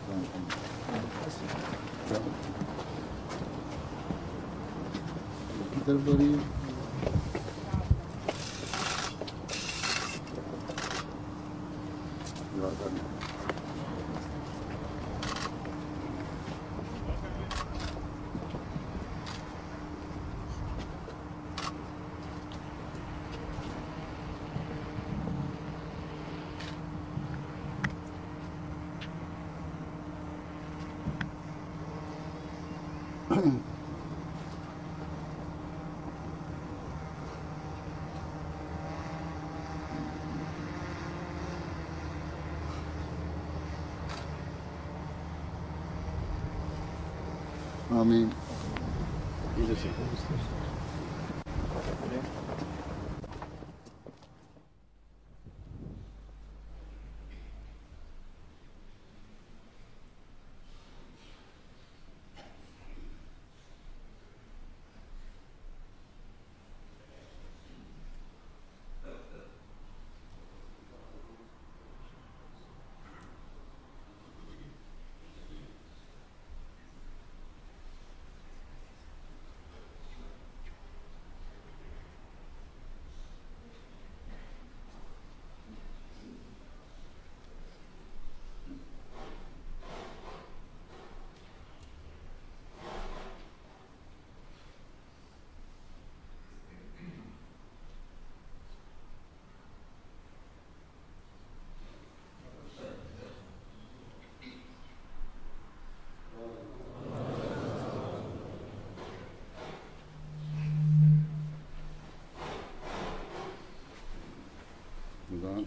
किधर बड़ी آمين Güzel.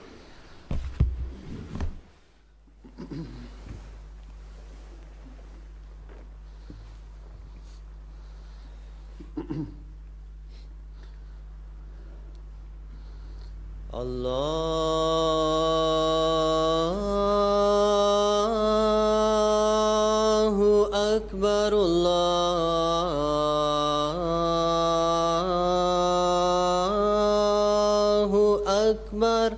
الله أكبر الله أكبر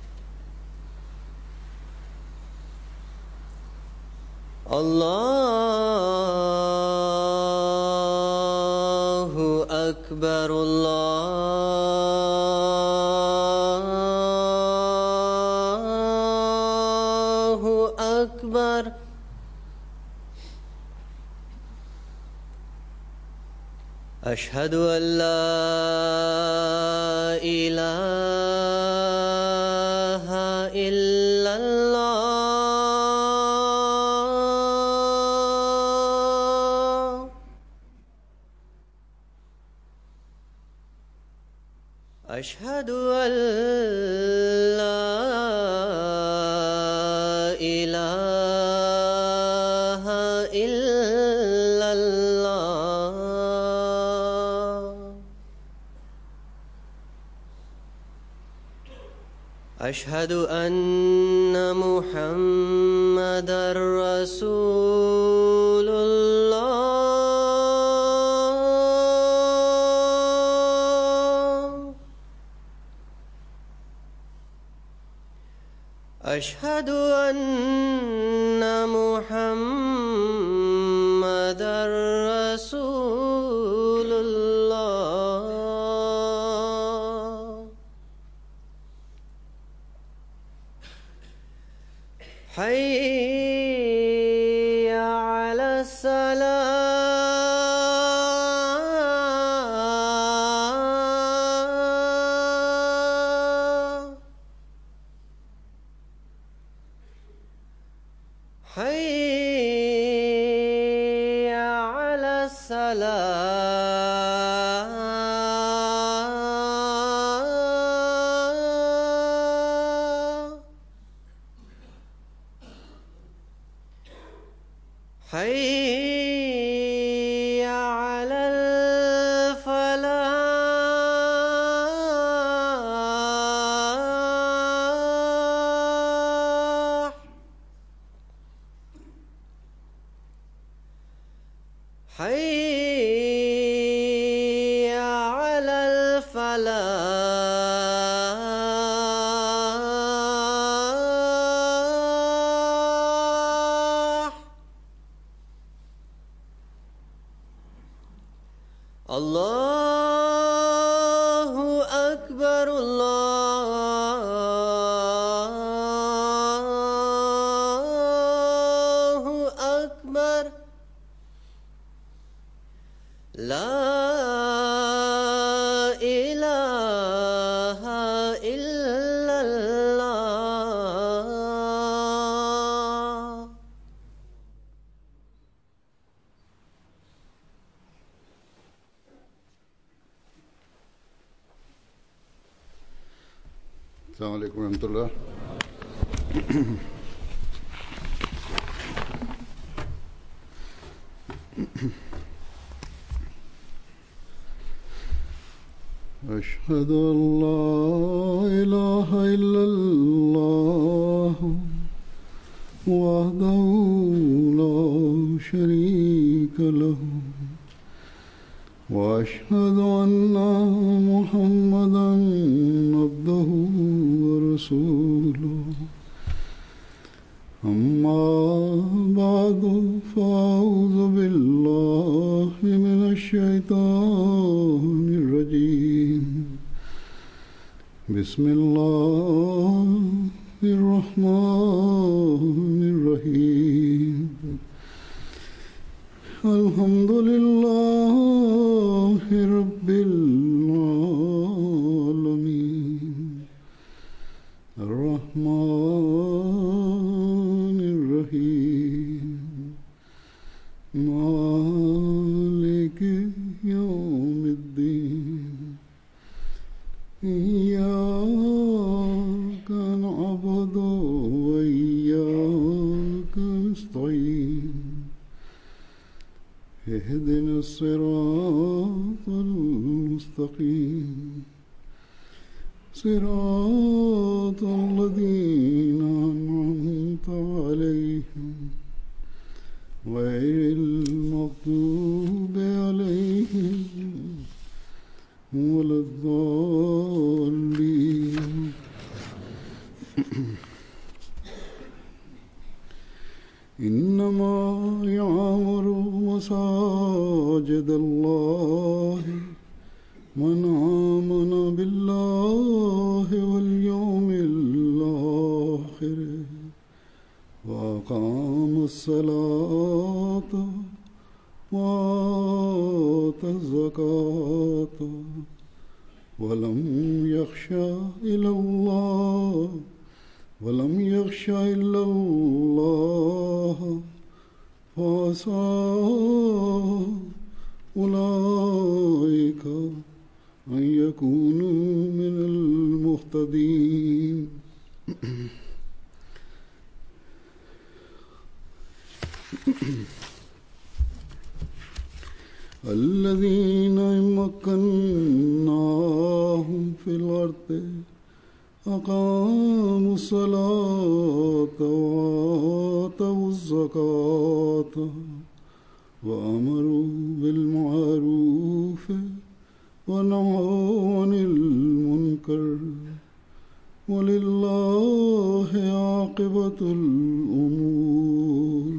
الله أكبر الله أكبر أشهد أن لا إله إلا الله أشهد أن لا إله إلا الله أشهد أن محمدا رسول الله أشهد أن محمدا رسول الله حي على الصلاة حي على الصلاة حي على الفلاح حي على الله أكبر الله أكبر لا إله إلا الله السلام عليكم ورحمة الله أشهد أن لا إله إلا الله وحده لا شريك له واشهد ان محمدا عبده ورسوله اما بعد فاعوذ بالله من الشيطان الرجيم بسم الله الرحمن الرحيم الحمد لله رب العالمين الرحمن الرحيم مالك يوم الدين إياك نعبد وإياك نستعين اهدنا الصراط المستقيم صراط الذين أنعمت عليهم غير المغضوب عليهم ولا الضالين إنما يعمر مساجد الله من آمن بالله واليوم الآخر وأقام الصلاة وآتى الزكاة ولم يخشى إلى الله ولم يخش إلا الله فعسى أولئك أن يكونوا من المهتدين الذين مكناهم في الأرض أقاموا الصلاة وآتوا الزكاة وأمروا بالمعروف ونهوا عن المنكر ولله عاقبة الأمور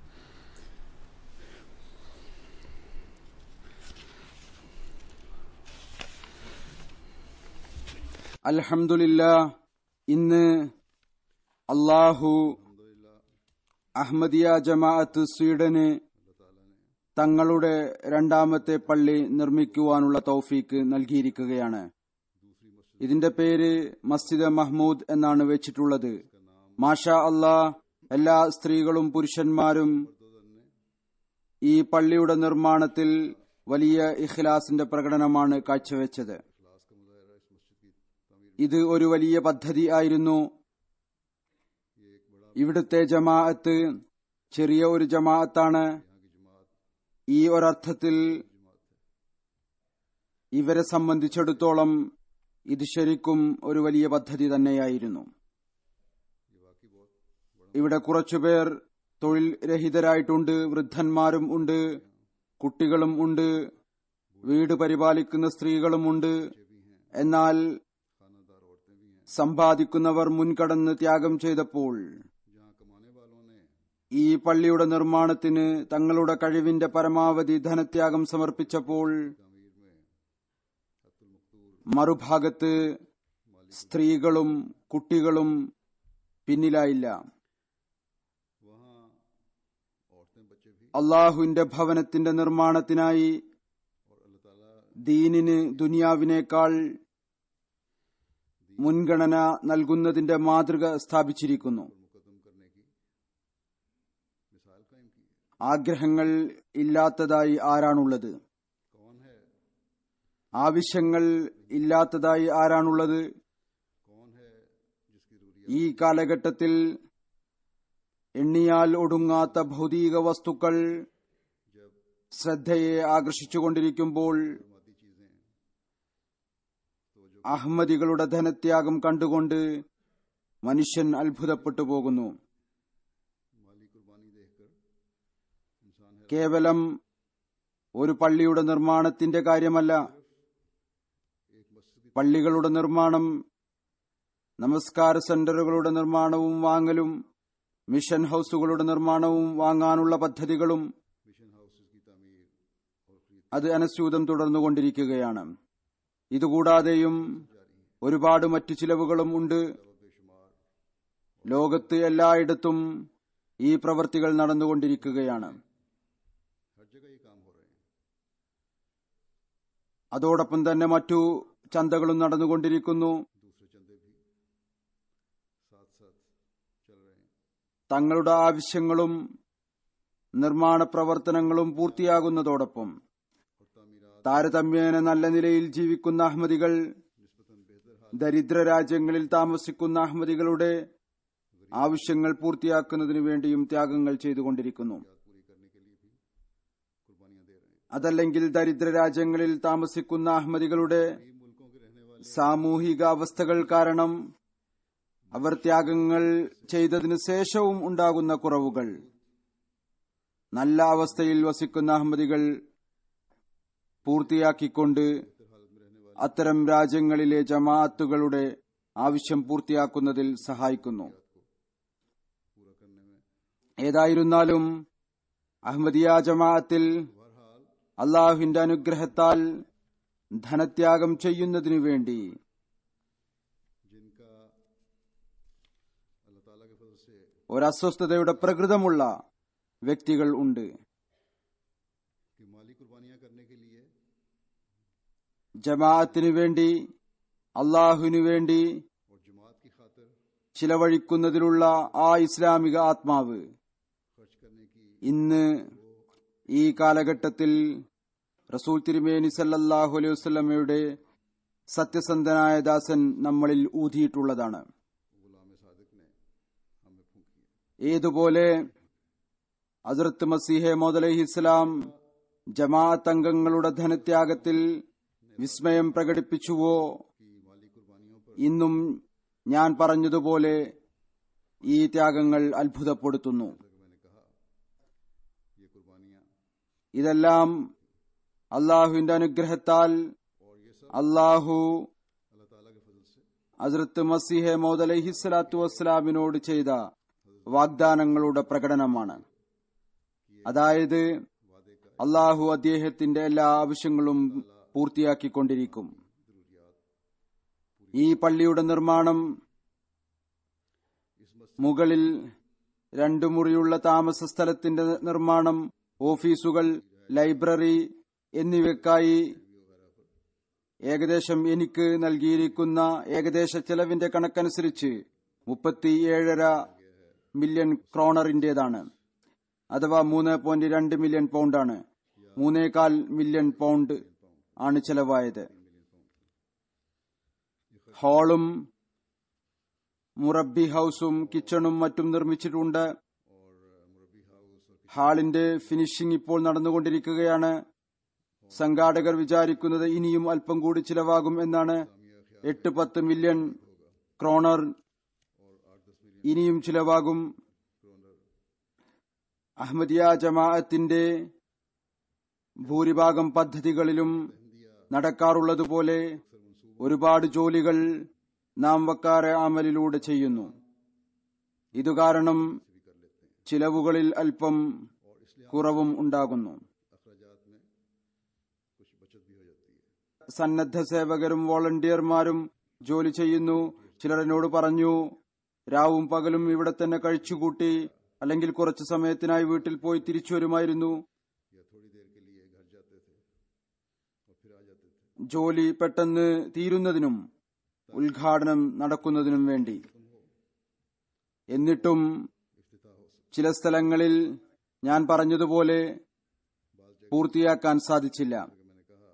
അൽഹംദുലില്ല ഇന്ന് അള്ളാഹു അഹമ്മദിയ ജമാഅത്ത് സ്വീഡന് തങ്ങളുടെ രണ്ടാമത്തെ പള്ളി നിർമ്മിക്കുവാനുള്ള തൗഫീക്ക് നൽകിയിരിക്കുകയാണ് ഇതിന്റെ പേര് മസ്ജിദ് മഹ്മൂദ് എന്നാണ് വെച്ചിട്ടുള്ളത് മാഷാ അല്ലാ എല്ലാ സ്ത്രീകളും പുരുഷന്മാരും ഈ പള്ളിയുടെ നിർമ്മാണത്തിൽ വലിയ ഇഖ്ലാസിന്റെ പ്രകടനമാണ് കാഴ്ചവെച്ചത് ഇത് ഒരു വലിയ പദ്ധതി ആയിരുന്നു ഇവിടുത്തെ ജമാഅത്ത് ചെറിയ ഒരു ജമാഅത്താണ് ഈ ഒരർത്ഥത്തിൽ ഇവരെ സംബന്ധിച്ചിടത്തോളം ഇത് ശരിക്കും ഒരു വലിയ പദ്ധതി തന്നെയായിരുന്നു ഇവിടെ കുറച്ചുപേർ തൊഴിൽ രഹിതരായിട്ടുണ്ട് വൃദ്ധന്മാരും ഉണ്ട് കുട്ടികളും ഉണ്ട് വീട് പരിപാലിക്കുന്ന സ്ത്രീകളും ഉണ്ട് എന്നാൽ സമ്പാദിക്കുന്നവർ മുൻകടന്ന് ത്യാഗം ചെയ്തപ്പോൾ ഈ പള്ളിയുടെ നിർമ്മാണത്തിന് തങ്ങളുടെ കഴിവിന്റെ പരമാവധി ധനത്യാഗം സമർപ്പിച്ചപ്പോൾ മറുഭാഗത്ത് സ്ത്രീകളും കുട്ടികളും പിന്നിലായില്ല वहाँ औरतें बच्चे भी അള്ളാഹുവിന്റെ ഭവനത്തിന്റെ നിർമ്മാണത്തിനായി और अल्लाह ताला ദീനിന് ദുനിയാവിനേക്കാൾ മുൻഗണന നൽകുന്നതിന്റെ മാതൃക സ്ഥാപിച്ചിരിക്കുന്നു और मुकदम करने की मिसाल कायम की है ആഗ്രഹങ്ങൾ ഇല്ലാത്തതായി ആരാണുള്ളത് कौन है ആവശ്യങ്ങൾ ഇല്ലാത്തതായി ആരാണുള്ളത് कौन है जिसकी जरूरियात ഈ കാലഘട്ടത്തിൽ എണ്ണിയാൽ ഒടുങ്ങാത്ത ഭൗതിക വസ്തുക്കൾ जब ശ്രദ്ധയെ ആകർഷിച്ചുകൊണ്ടിരിക്കുമ്പോൾ मादी चीजें तो जो അഹമ്മദികളുടെ ധനത്യാഗം കണ്ടുകൊണ്ട് മനുഷ്യൻ അത്ഭുതപ്പെട്ടു പോകുന്നു माली कुर्बानी देखकर इंसान है കേവലം ഒരു പള്ളിയുടെ നിർമ്മാണത്തിന്റെ കാര്യമല്ല एक मस्जिद പള്ളികളുടെ നിർമ്മാണം നമസ്കാര സെന്ററുകളുടെ നിർമ്മാണവും വാങ്ങലും മിഷൻ ഹൌസുകളുടെ നിർമ്മാണവും വാങ്ങാനുള്ള പദ്ധതികളും मिशन हाउसेस की तामीर और खरीद അത് അനസ്യൂതം തുടർന്നുകൊണ്ടിരിക്കുകയാണ് ഇതുകൂടാതെയും ഒരുപാട് മറ്റു ചിലവുകളും ഉണ്ട് बेशुमार ലോകത്ത് എല്ലായിടത്തും ഈ പ്രവൃത്തികൾ നടന്നുകൊണ്ടിരിക്കുകയാണ് हर जगह ये काम हो रहे हैं അതോടൊപ്പം തന്നെ മറ്റു ചന്തകളും നടന്നുകൊണ്ടിരിക്കുന്നു दूसरे चंदे भी साथ साथ चल रहे हैं തങ്ങളുടെ ആവശ്യങ്ങളും നിർമ്മാണ പ്രവർത്തനങ്ങളും പൂർത്തിയാകുന്നതോടൊപ്പം और तामीरात താരതമ്യേന നല്ല നിലയിൽ ജീവിക്കുന്ന അഹമ്മദികൾ निस्बतन बेहतर हाल ദരിദ്ര രാജ്യങ്ങളിൽ താമസിക്കുന്ന അഹമ്മദികളുടെ ആവശ്യങ്ങൾ പൂർത്തിയാക്കുന്നതിനു വേണ്ടിയും ത്യാഗങ്ങൾ ചെയ്തുകൊണ്ടിരിക്കുന്നു पूरी करने के लिए भी कुर्बानियां दे रहे हैं അതല്ലെങ്കിൽ ദരിദ്ര രാജ്യങ്ങളിൽ താമസിക്കുന്ന അഹമ്മദികളുടെ कई मुल्कों के रहने वाले സാമൂഹിക അവസ്ഥകൾ കാരണം അവർ ത്യാഗങ്ങൾ ചെയ്തതിനു ശേഷവും ഉണ്ടാകുന്ന കുറവുകൾ നല്ല അവസ്ഥയിൽ വസിക്കുന്ന അഹമ്മദികൾ പൂർത്തിയാക്കിക്കൊണ്ട് അത്തരം രാജ്യങ്ങളിലെ ജമാഅത്തുകളുടെ ആവശ്യം പൂർത്തിയാക്കുന്നതിൽ സഹായിക്കുന്നു पूरा करने में ഏതായിരുന്നാലും അഹമ്മദിയ ജമാഅത്തിൽ बहरहाल അള്ളാഹുവിന്റെ അനുഗ്രഹത്താൽ ധനത്യാഗം ചെയ്യുന്നതിനു വേണ്ടി जिनका अल्लाह ताला के फजल से ഒരസ്വസ്ഥതയുടെ പ്രകൃതമുള്ള വ്യക്തികൾ ഉണ്ട് कि माली कुर्बानियां करने के लिए ജമാഅത്തിനു വേണ്ടി അള്ളാഹുവിനു വേണ്ടി और जमात की खातिर ചിലവഴിക്കുന്നതിലുള്ള ആ ഇസ്ലാമിക ആത്മാവ് खर्च करने की ഇന്ന് ഈ കാലഘട്ടത്തിൽ റസൂൽ തിരുമേനി സല്ലല്ലാഹു അലൈഹി വസല്ലമയുടെ സത്യസന്ധനായ ദാസൻ നമ്മളിൽ ഊതിയിട്ടുള്ളതാണ് गुलाम सादिक ने हमें फूंकी है ഏതുപോലെ ഹസ്രത്ത് മസീഹെ മോദലഹി ഇസ്ലാം ജമാഅത്ത് അംഗങ്ങളുടെ ധനത്യാഗത്തിൽ വിസ്മയം പ്രകടിപ്പിച്ചുവോ कि माली कुर्बानियों पर ഇന്നും ഞാൻ പറഞ്ഞതുപോലെ ഈ ത്യാഗങ്ങൾ അത്ഭുതപ്പെടുത്തുന്നു जैसा कि मैंने कहा ये कुर्बानियां ഇതെല്ലാം അള്ളാഹുവിന്റെ അനുഗ്രഹത്താൽ और ये सब അള്ളാഹു अल्लाह ताला के फजल से ഹസ്രത്ത് മസീഹെ മോദ് അലൈഹി സ്വലാത്തു വസ്സലാമിനോട് ചെയ്ത വാഗ്ദാനങ്ങളുടെ പ്രകടനമാണ് അതായത് वादे का അള്ളാഹു അദ്ദേഹത്തിന്റെ എല്ലാ ആവശ്യങ്ങളും പൂർത്തിയാക്കിക്കൊണ്ടിരിക്കും ഈ പള്ളിയുടെ നിർമ്മാണം इस मस्जिद മുകളിൽ രണ്ടു മുറിയുള്ള താമസ സ്ഥലത്തിന്റെ നിർമ്മാണം ഓഫീസുകൾ ലൈബ്രറി എന്നിവയ്ക്കായി ഏകദേശം എനിക്ക് നൽകിയിരിക്കുന്ന ഏകദേശ ചെലവിന്റെ കണക്കനുസരിച്ച് മുപ്പത്തിയേഴര മില്യൺ ക്രോണറിന്റേതാണ് അഥവാ മൂന്ന് പോയിന്റ് രണ്ട് മില്യൺ പൗണ്ടാണ് മൂന്നേകാൽ മില്യൺ പൗണ്ട് ആണ് ചെലവായത് ഹാളും മുറബി ഹൌസും കിച്ചണും മറ്റും നിർമ്മിച്ചിട്ടുണ്ട് ഹാളിന്റെ ഫിനിഷിംഗ് ഇപ്പോൾ നടന്നുകൊണ്ടിരിക്കുകയാണ് സംഘാടകർ വിചാരിക്കുന്നത് ഇനിയും അല്പം കൂടി ചിലവാകും എന്നാണ് എട്ട് പത്ത് മില്യൺ ക്രോണർ ഇനിയും ചിലവാകും അഹമ്മദിയ ജമാഅത്തിന്റെ ഭൂരിഭാഗം പദ്ധതികളിലും നടക്കാറുള്ളതുപോലെ ഒരുപാട് ജോലികൾ നാം വക്കാറെ അമലിലൂടെ ചെയ്യുന്നു ഇതുകാരണം ചിലവുകളിൽ അല്പം കുറവും ഉണ്ടാകുന്നു अखराजात में कुछ बचत भी हो जाती है സന്നദ്ധ സേവകരും വോളണ്ടിയർമാരും ജോലി ചെയ്യുന്നു ചിലർ എന്നോട് പറഞ്ഞു രാവും പകലും ഇവിടെ തന്നെ കഴിച്ചുകൂട്ടി അല്ലെങ്കിൽ കുറച്ചു സമയത്തിനായി വീട്ടിൽ പോയി തിരിച്ചു വരുമായിരുന്നു या थोड़ी देर के लिए घर जाते थे और फिर आ जाते थे ജോലി പെട്ടെന്ന് തീരുന്നതിനും ഉദ്ഘാടനം നടക്കുന്നതിനും വേണ്ടി എന്നിട്ടും इफ्तिताह हो सके ചില സ്ഥലങ്ങളിൽ ഞാൻ പറഞ്ഞതുപോലെ പൂർത്തിയാക്കാൻ സാധിച്ചില്ല मैंने कहा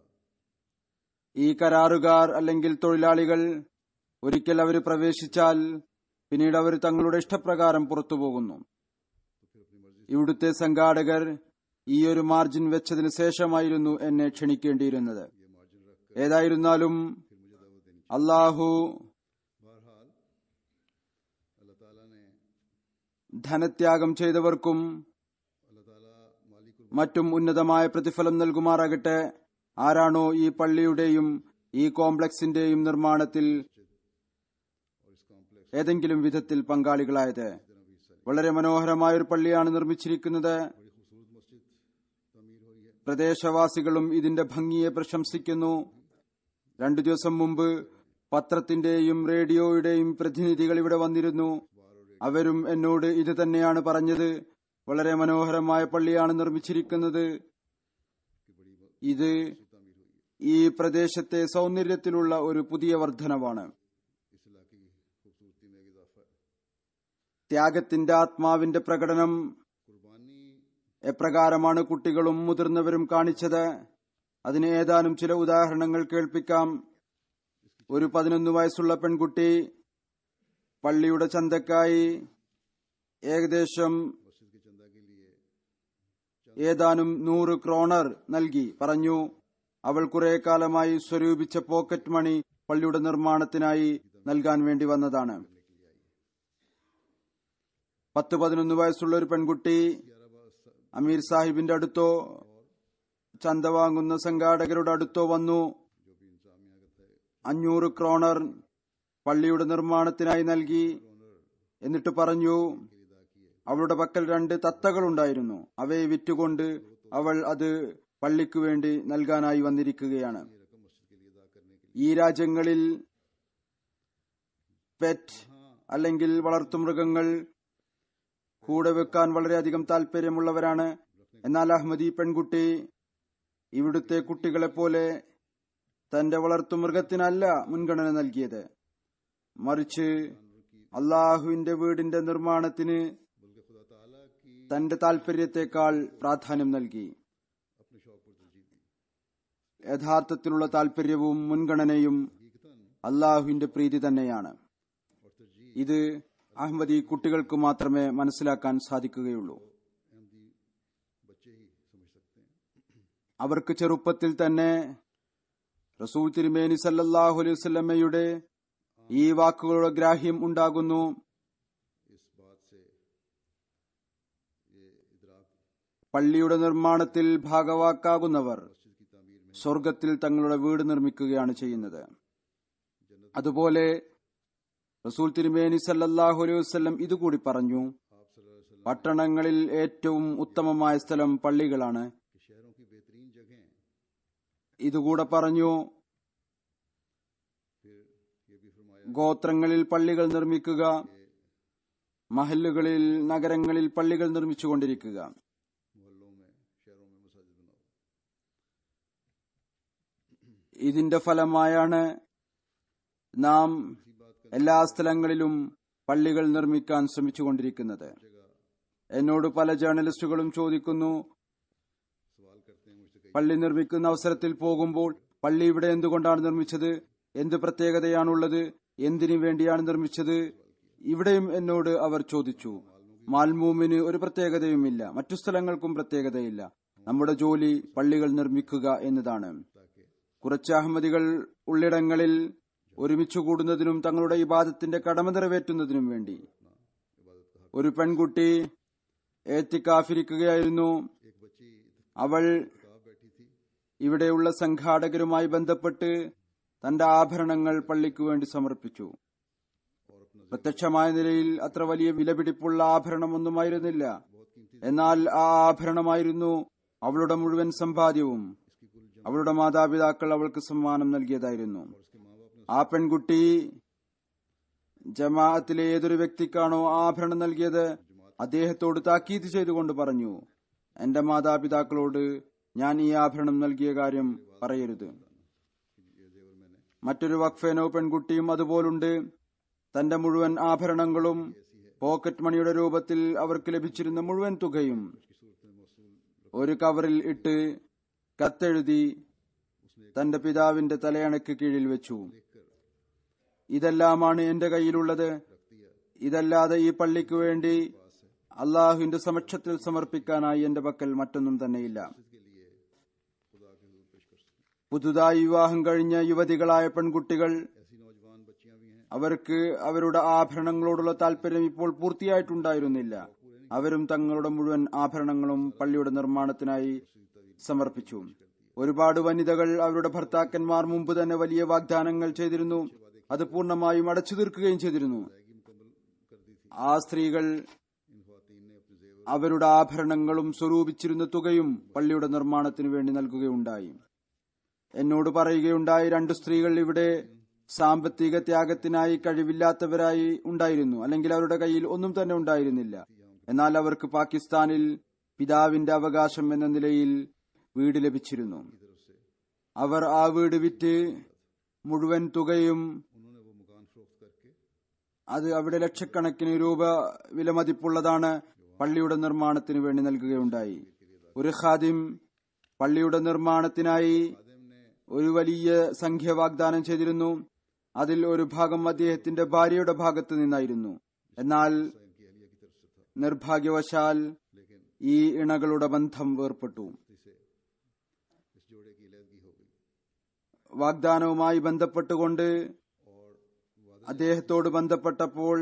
ഈ കരാറുകാർ അല്ലെങ്കിൽ തൊഴിലാളികൾ ഒരിക്കൽ അവർ പ്രവേശിച്ചാൽ പിന്നീട് അവർ തങ്ങളുടെ ഇഷ്ടപ്രകാരം പുറത്തു പോകുന്നു ഇവിടുത്തെ സംഘാടകർ ഈ ഒരു മാർജിൻ വെച്ചതിന് ശേഷമായിരുന്നു എന്നെ ക്ഷണിക്കേണ്ടിയിരുന്നത് ഏതായിരുന്നാലും അള്ളാഹു बहरहाल अल्लाह ताला ने ധനത്യാഗം ചെയ്തവർക്കും अल्लाह ताला माली कुर्बान മറ്റും ഉന്നതമായ പ്രതിഫലം നൽകുമാറാകട്ടെ ആരാണോ ഈ പള്ളിയുടെയും ഈ കോംപ്ലക്സിന്റെയും നിർമ്മാണത്തിൽ और इस कॉम्प्लेक्स ഏതെങ്കിലും വിധത്തിൽ പങ്കാളികളായത് വളരെ മനോഹരമായ ഒരു പള്ളിയാണ് നിർമ്മിച്ചിരിക്കുന്നത് बड़ी खूबसूरत मस्जिद तमीर हुई है പ്രദേശവാസികളും ഇതിന്റെ ഭംഗിയെ പ്രശംസിക്കുന്നു രണ്ടു ദിവസം മുമ്പ് പത്രത്തിന്റെയും റേഡിയോയുടെയും പ്രതിനിധികൾ ഇവിടെ വന്നിരുന്നു അവരും എന്നോട് ഇത് തന്നെയാണ് പറഞ്ഞത് വളരെ മനോഹരമായ പള്ളിയാണ് നിർമ്മിച്ചിരിക്കുന്നത് ഇത് ഈ പ്രദേശത്തെ സൗന്ദര്യത്തിലുള്ള ഒരു പുതിയ വർധനവാണ് इस इलाके की खूबसूरती में एक इजाफा है ത്യാഗത്തിന്റെ ആത്മാവിന്റെ പ്രകടനം कुर्बानी എപ്രകാരമാണ് കുട്ടികളും മുതിർന്നവരും കാണിച്ചത് അതിന് ഏതാനും ചില ഉദാഹരണങ്ങൾ കേൾപ്പിക്കാം ഒരു പതിനൊന്ന് വയസ്സുള്ള പെൺകുട്ടി പള്ളിയുടെ ചന്തക്കായി ഏകദേശം मस्जिद के चंदा के लिए ഏതാനും നൂറ് ക്രോണർ നൽകി പറഞ്ഞു അവൾ കുറെ കാലമായി സ്വരൂപിച്ച പോക്കറ്റ് മണി പള്ളിയുടെ നിർമ്മാണത്തിനായി നൽകാൻ വേണ്ടി വന്നതാണ് പത്ത് പതിനൊന്ന് വയസ്സുള്ള ഒരു പെൺകുട്ടി അമീർ സാഹിബിന്റെ അടുത്തോ ചന്ത വാങ്ങുന്ന സംഘാടകരുടെ അടുത്തോ വന്നു അഞ്ഞൂറ് ക്രോണർ പള്ളിയുടെ നിർമ്മാണത്തിനായി നൽകി എന്നിട്ട് പറഞ്ഞു അവളുടെ പക്കൽ രണ്ട് തത്തകളുണ്ടായിരുന്നു അവയെ വിറ്റുകൊണ്ട് അവൾ അത് പള്ളിക്കു വേണ്ടി നൽകാനായി വന്നിരിക്കുകയാണ് ഈ രാജ്യങ്ങളിൽ പെറ്റ് അല്ലെങ്കിൽ വളർത്തുമൃഗങ്ങൾ കൂടെ വെക്കാൻ വളരെയധികം താല്പര്യമുള്ളവരാണ് എന്നാൽ അഹമ്മദി പെൺകുട്ടി ഇവിടുത്തെ കുട്ടികളെപ്പോലെ തന്റെ വളർത്തുമൃഗത്തിനല്ല മുൻഗണന നൽകിയത് മറിച്ച് അള്ളാഹുവിന്റെ വീടിന്റെ നിർമ്മാണത്തിന് बल्कि खुदा ताला की തന്റെ താല്പര്യത്തെക്കാൾ പ്രാധാന്യം നൽകി अपने शौक पर तरजीह दी യഥാർത്ഥത്തിലുള്ള താല്പര്യവും മുൻഗണനയും हकीकतन അള്ളാഹുവിന്റെ പ്രീതി തന്നെയാണ് और तरजीह ഇത് അഹമ്മദി കുട്ടികൾക്ക് മാത്രമേ മനസ്സിലാക്കാൻ സാധിക്കുകയുള്ളൂ अहमदी बच्चे ही समझ सकते हैं അവർക്ക് ചെറുപ്പത്തിൽ തന്നെ റസൂൽ തിരുമേനി സല്ലല്ലാഹു അലൈഹി വസല്ലമയുടെ ഈ വാക്കുകളുടെ ഗ്രാഹ്യം ഉണ്ടാകുന്നു इस बात से ये इदराक പള്ളിയുടെ നിർമ്മാണത്തിൽ ഭാഗവാക്കാകുന്നവർ मस्जिद की तामीर में സ്വർഗത്തിൽ തങ്ങളുടെ വീട് നിർമ്മിക്കുകയാണ് ചെയ്യുന്നത് അതുപോലെ റസൂൽ തിരുമേനി സല്ലല്ലാഹു അലൈഹി വസല്ലം ഇതുകൂടി പറഞ്ഞു आप सल्लल्लाहु अलैहि वसल्लम പട്ടണങ്ങളിൽ ഏറ്റവും ഉത്തമമായ സ്ഥലം പള്ളികളാണ് के शहरों की बेहतरीन जगह ഇതുകൂടെ പറഞ്ഞു फिर ये भी फरमाया ഗോത്രങ്ങളിൽ പള്ളികൾ നിർമ്മിക്കുക മഹല്ലുകളിൽ നഗരങ്ങളിൽ പള്ളികൾ നിർമ്മിച്ചുകൊണ്ടിരിക്കുക मोहल्लों में शहरों में मसाजिद बनाओ ഇതിന്റെ ഫലമായാണ് നാം എല്ലാ സ്ഥലങ്ങളിലും പള്ളികൾ നിർമ്മിക്കാൻ ശ്രമിച്ചുകൊണ്ടിരിക്കുന്നത് എന്നോട് പല ജേർണലിസ്റ്റുകളും ചോദിക്കുന്നു सवाल करते हैं मुझसे कई പള്ളി നിർമ്മിക്കുന്ന അവസരത്തിൽ പോകുമ്പോൾ പള്ളി ഇവിടെ എന്തുകൊണ്ടാണ് നിർമ്മിച്ചത് എന്ത് പ്രത്യേകതയാണുള്ളത് എന്തിനു വേണ്ടിയാണ് നിർമ്മിച്ചത് ഇവിടെയും എന്നോട് അവർ ചോദിച്ചു മാൽമൂമിന് ഒരു പ്രത്യേകതയുമില്ല മറ്റു സ്ഥലങ്ങൾക്കും പ്രത്യേകതയില്ല നമ്മുടെ ജോലി പള്ളികൾ നിർമ്മിക്കുക എന്നതാണ് കുറച്ച് അഹമ്മദികൾ ഉള്ളിടങ്ങളിൽ ഒരുമിച്ചു കൂടുന്നതിനും തങ്ങളുടെ ഇബാദത്തിന്റെ കടമ നിറവേറ്റുന്നതിനും വേണ്ടി ഒരു പെൺകുട്ടി ഏത്തിക്കാഫിരിക്കുകയായിരുന്നു एक बच्ची അവൾ कहा बैठी थी ഇവിടെയുള്ള സംഘാടകരുമായി ബന്ധപ്പെട്ട് തന്റെ ആഭരണങ്ങൾ പള്ളിക്കു വേണ്ടി സമർപ്പിച്ചു പ്രത്യക്ഷമായ നിലയിൽ അത്ര വലിയ വിലപിടിപ്പുള്ള ആഭരണമൊന്നുമായിരുന്നില്ല എന്നാൽ ആ ആഭരണമായിരുന്നു അവളുടെ മുഴുവൻ സമ്പാദ്യവും അവളുടെ മാതാപിതാക്കൾ അവൾക്ക് സമ്മാനം നൽകിയതായിരുന്നു ആ പെൺകുട്ടി ജമാഅത്തിലെ ഏതൊരു വ്യക്തിക്കാണോ ആഭരണം നൽകിയത് അദ്ദേഹത്തോട് താക്കീത് ചെയ്തുകൊണ്ട് പറഞ്ഞു എന്റെ മാതാപിതാക്കളോട് ഞാൻ ഈ ആഭരണം നൽകിയ കാര്യം പറയരുത് മറ്റൊരു വഖഫേനോ പെൺകുട്ടിയും അതുപോലുണ്ട് തന്റെ മുഴുവൻ ആഭരണങ്ങളും പോക്കറ്റ് മണിയുടെ രൂപത്തിൽ അവർക്ക് ലഭിച്ചിരുന്ന മുഴുവൻ തുകയും ഒരു കവറിൽ ഇട്ട് കത്തെഴുതി തന്റെ പിതാവിന്റെ തലയണയ്ക്ക് കീഴിൽ വെച്ചു ഇതെല്ലാമാണ് എന്റെ കയ്യിലുള്ളത് ഇതല്ലാതെ ഈ പള്ളിക്ക് വേണ്ടി അള്ളാഹുവിന്റെ സമക്ഷത്തിൽ സമർപ്പിക്കാനായി എന്റെ പക്കൽ മറ്റൊന്നും തന്നെയില്ല പുതുതായി വിവാഹം കഴിഞ്ഞ യുവതികളായ പെൺകുട്ടികൾ അവർക്ക് അവരുടെ ആഭരണങ്ങളോടുള്ള താല്പര്യം ഇപ്പോൾ പൂർത്തിയായിട്ടുണ്ടായിരുന്നില്ല അവരും തങ്ങളുടെ മുഴുവൻ ആഭരണങ്ങളും പള്ളിയുടെ നിർമ്മാണത്തിനായി സമർപ്പിച്ചു ഒരുപാട് വനിതകൾ അവരുടെ ഭർത്താക്കന്മാർ മുമ്പ് തന്നെ വലിയ വാഗ്ദാനങ്ങൾ ചെയ്തിരുന്നു അത് പൂർണ്ണമായും അടച്ചു തീർക്കുകയും ചെയ്തിരുന്നു ആ സ്ത്രീകൾ അവരുടെ ആഭരണങ്ങളും സ്വരൂപിച്ചിരുന്ന തുകയും പള്ളിയുടെ നിർമ്മാണത്തിനു വേണ്ടി നൽകുകയുണ്ടായി എന്നോട് പറയുകയുണ്ടായി രണ്ട് സ്ത്രീകൾ ഇവിടെ സാമ്പത്തിക ത്യാഗത്തിനായി കഴിവില്ലാത്തവരായി ഉണ്ടായിരുന്നു അല്ലെങ്കിൽ അവരുടെ കയ്യിൽ ഒന്നും തന്നെ ഉണ്ടായിരുന്നില്ല എന്നാൽ അവർക്ക് പാകിസ്ഥാനിൽ പിതാവിന്റെ അവകാശം എന്ന നിലയിൽ വീട് ലഭിച്ചിരുന്നു അവർ ആ വീട് വിറ്റ് മുഴുവൻ തുകയും അത് അവിടെ ലക്ഷക്കണക്കിന് രൂപ വിലമതിപ്പുള്ളതാണ് പള്ളിയുടെ നിർമ്മാണത്തിന് വേണ്ടി നൽകുകയുണ്ടായി ഒരു ഖാദിം പള്ളിയുടെ നിർമ്മാണത്തിനായി ഒരു വലിയ സംഖ്യ വാഗ്ദാനം ചെയ്തിരുന്നു അതിൽ ഒരു ഭാഗം അദ്ദേഹത്തിന്റെ ഭാര്യയുടെ ഭാഗത്ത് നിന്നായിരുന്നു എന്നാൽ നിർഭാഗ്യവശാൽ ഈ ഇണകളുടെ ബന്ധം വേർപെട്ടു വാഗ്ദാനവുമായി ബന്ധപ്പെട്ടുകൊണ്ട് അദ്ദേഹത്തോട് ബന്ധപ്പെട്ടപ്പോൾ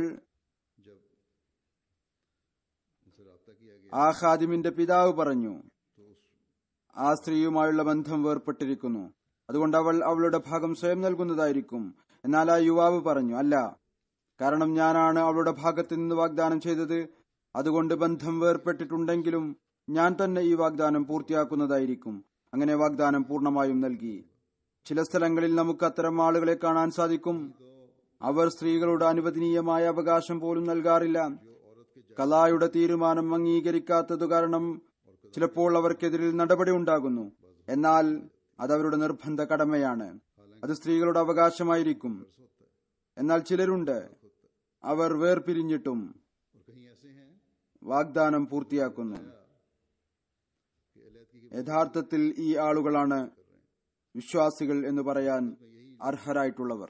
ആ ഖാദിമിന്റെ പിതാവ് പറഞ്ഞു ആ സ്ത്രീയുമായുള്ള ബന്ധം വേർപെട്ടിരിക്കുന്നു അതുകൊണ്ട് അവൾ അവളുടെ ഭാഗം സ്വയം നൽകുന്നതായിരിക്കും എന്നാൽ ആ യുവാവ് പറഞ്ഞു അല്ല കാരണം ഞാനാണ് അവളുടെ ഭാഗത്ത് നിന്ന് വാഗ്ദാനം ചെയ്തത് അതുകൊണ്ട് ബന്ധം വേർപെട്ടിട്ടുണ്ടെങ്കിലും ഞാൻ തന്നെ ഈ വാഗ്ദാനം പൂർത്തിയാക്കുന്നതായിരിക്കും അങ്ങനെ വാഗ്ദാനം പൂർണ്ണമായും നൽകി ചില സ്ഥലങ്ങളിൽ നമുക്ക് അത്തരം ആളുകളെ കാണാൻ സാധിക്കും അവർ സ്ത്രീകളുടെ അനുവദനീയമായ അവകാശം പോലും നൽകാറില്ല കലായുടെ തീരുമാനം അംഗീകരിക്കാത്തതു കാരണം ചിലപ്പോൾ അവർക്കെതിരിൽ നടപടി ഉണ്ടാകുന്നു എന്നാൽ അതവരുടെ നിർബന്ധ കടമയാണ് അത് സ്ത്രീകളുടെ അവകാശമായിരിക്കും എന്നാൽ ചിലരുണ്ട് അവർ വേർപിരിഞ്ഞിട്ടും വാഗ്ദാനം പൂർത്തിയാക്കുന്നു യഥാർത്ഥത്തിൽ ഈ ആളുകളാണ് വിശ്വാസികൾ എന്ന് പറയാൻ അർഹരായിട്ടുള്ളവർ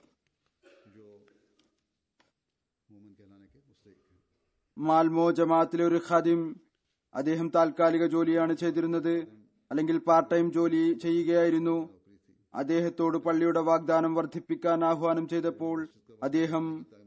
മാൽമോ ജമാഅത്തിലെ ഒരു ഖാദിം അദ്ദേഹം താൽക്കാലിക ജോലിയാണ് ചെയ്തിരുന്നത് അല്ലെങ്കിൽ പാർട്ട് ടൈം ജോലി ചെയ്യുകയായിരുന്നു അദ്ദേഹത്തോട് പള്ളിയുടെ വാഗ്ദാനം വർദ്ധിപ്പിക്കാൻ ആഹ്വാനം ചെയ്തപ്പോൾ അദ്ദേഹം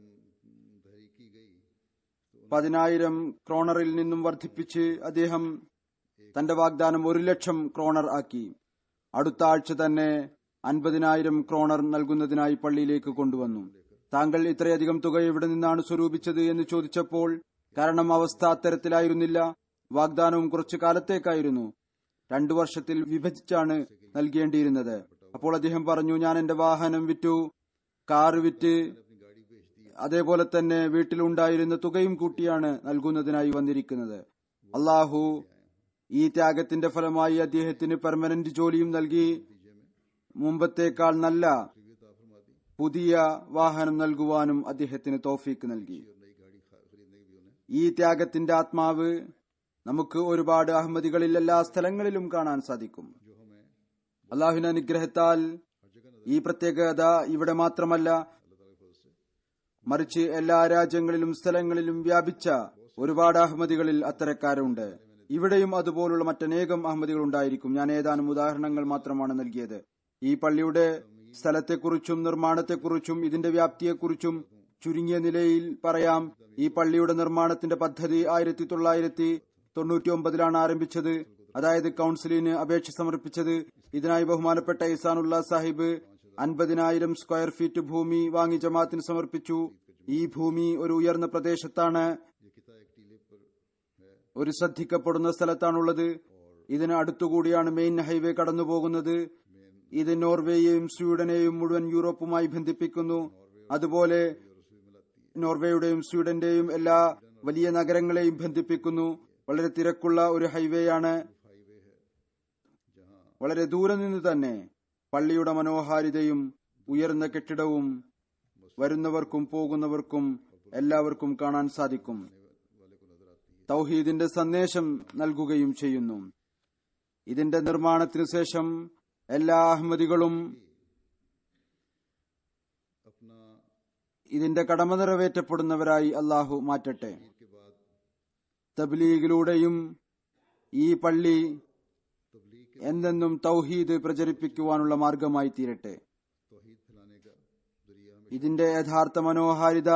പതിനായിരം ക്രോണറിൽ നിന്നും വർദ്ധിപ്പിച്ച് അദ്ദേഹം തന്റെ വാഗ്ദാനം ഒരു ലക്ഷം ക്രോണർ ആക്കി അടുത്ത ആഴ്ച തന്നെ അൻപതിനായിരം ക്രോണർ നൽകുന്നതിനായി പള്ളിയിലേക്ക് കൊണ്ടുവന്നു താങ്കൾ ഇത്രയധികം തുക എവിടെ നിന്നാണ് സ്വരൂപിച്ചത് എന്ന് ചോദിച്ചപ്പോൾ കാരണം അവസ്ഥ അത്തരത്തിലായിരുന്നില്ല വാഗ്ദാനവും കുറച്ചു കാലത്തേക്കായിരുന്നു രണ്ടു വർഷത്തിൽ വിഭജിച്ചാണ് നൽകേണ്ടിയിരുന്നത് അപ്പോൾ അദ്ദേഹം പറഞ്ഞു ഞാൻ എന്റെ വാഹനം വിറ്റു കാർ വിറ്റ് അതേപോലെ തന്നെ വീട്ടിലുണ്ടായിരുന്ന തുകയും കൂട്ടിയാണ് നൽകുന്നതിനായി വന്നിരിക്കുന്നത് അള്ളാഹു ഈ ത്യാഗത്തിന്റെ ഫലമായി അദ്ദേഹത്തിന് പെർമനന്റ് ജോലിയും നൽകി മുമ്പത്തേക്കാൾ നല്ല പുതിയ വാഹനം നൽകുവാനും അദ്ദേഹത്തിന് തോഫീക്ക് നൽകി ഈ ത്യാഗത്തിന്റെ ആത്മാവ് നമുക്ക് ഒരുപാട് അഹമ്മദികളിൽ എല്ലാ സ്ഥലങ്ങളിലും കാണാൻ സാധിക്കും അള്ളാഹുവിന്റെ അനുഗ്രഹത്താൽ ഈ പ്രത്യേകത ഇവിടെ മാത്രമല്ല മറിച്ച് എല്ലാ രാജ്യങ്ങളിലും സ്ഥലങ്ങളിലും വ്യാപിച്ച ഒരുപാട് അഹമ്മദികളിൽ അത്തരക്കാരുണ്ട് ഇവിടെയും അതുപോലുള്ള മറ്റനേകം അഹമ്മദികൾ ഉണ്ടായിരിക്കും ഞാൻ ഏതാനും ഉദാഹരണങ്ങൾ മാത്രമാണ് നൽകിയത് ഈ പള്ളിയുടെ സ്ഥലത്തെക്കുറിച്ചും നിർമ്മാണത്തെക്കുറിച്ചും ഇതിന്റെ വ്യാപ്തിയെക്കുറിച്ചും ചുരുങ്ങിയ നിലയിൽ പറയാം ഈ പള്ളിയുടെ നിർമ്മാണത്തിന്റെ പദ്ധതി ആയിരത്തി തൊള്ളായിരത്തി തൊണ്ണൂറ്റി ഒമ്പതിലാണ് ആരംഭിച്ചത് അതായത് കൌൺസിലിന് അപേക്ഷ സമർപ്പിച്ചത് ഇതിനായി ബഹുമാനപ്പെട്ട ഇസാനുള്ള സാഹിബ് അൻപതിനായിരം സ്ക്വയർ ഫീറ്റ് ഭൂമി വാങ്ങി ജമാത്തിന് സമർപ്പിച്ചു ഈ ഭൂമി ഒരു ഉയർന്ന പ്രദേശത്താണ് ഒരു ശ്രദ്ധിക്കപ്പെടുന്ന സ്ഥലത്താണുള്ളത് ഇതിന് അടുത്തുകൂടിയാണ് മെയിൻ ഹൈവേ കടന്നു പോകുന്നത് ഇത് നോർവേയെയും സ്വീഡനെയും മുഴുവൻ യൂറോപ്പുമായി ബന്ധിപ്പിക്കുന്നു അതുപോലെ നോർവേയുടെയും സ്വീഡന്റെയും എല്ലാ വലിയ നഗരങ്ങളെയും ബന്ധിപ്പിക്കുന്നു വളരെ തിരക്കുള്ള ഒരു ഹൈവേയാണ് വളരെ ദൂരെ നിന്ന് തന്നെ പള്ളിയുടെ മനോഹാരിതയും ഉയർന്ന കെട്ടിടവും വരുന്നവർക്കും പോകുന്നവർക്കും എല്ലാവർക്കും കാണാൻ സാധിക്കും തൗഹീദിന്റെ സന്ദേശം നൽകുകയും ചെയ്യുന്നു ഇതിന്റെ നിർമ്മാണത്തിനു ശേഷം എല്ലാ അഹമ്മദികളും अपना ഇതിന്റെ കടമ നിറവേറ്റപ്പെടുന്നവരായി അള്ളാഹു മാറ്റട്ടെ തബ്ലീഗിലൂടെയും ഈ പള്ളി എന്തെന്നും തൗഹീദ് പ്രചരിപ്പിക്കുവാനുള്ള മാർഗമായി തീരട്ടെ तोहीद फैलाने का जरिया हमें ഇതിന്റെ യഥാർത്ഥ മനോഹാരിത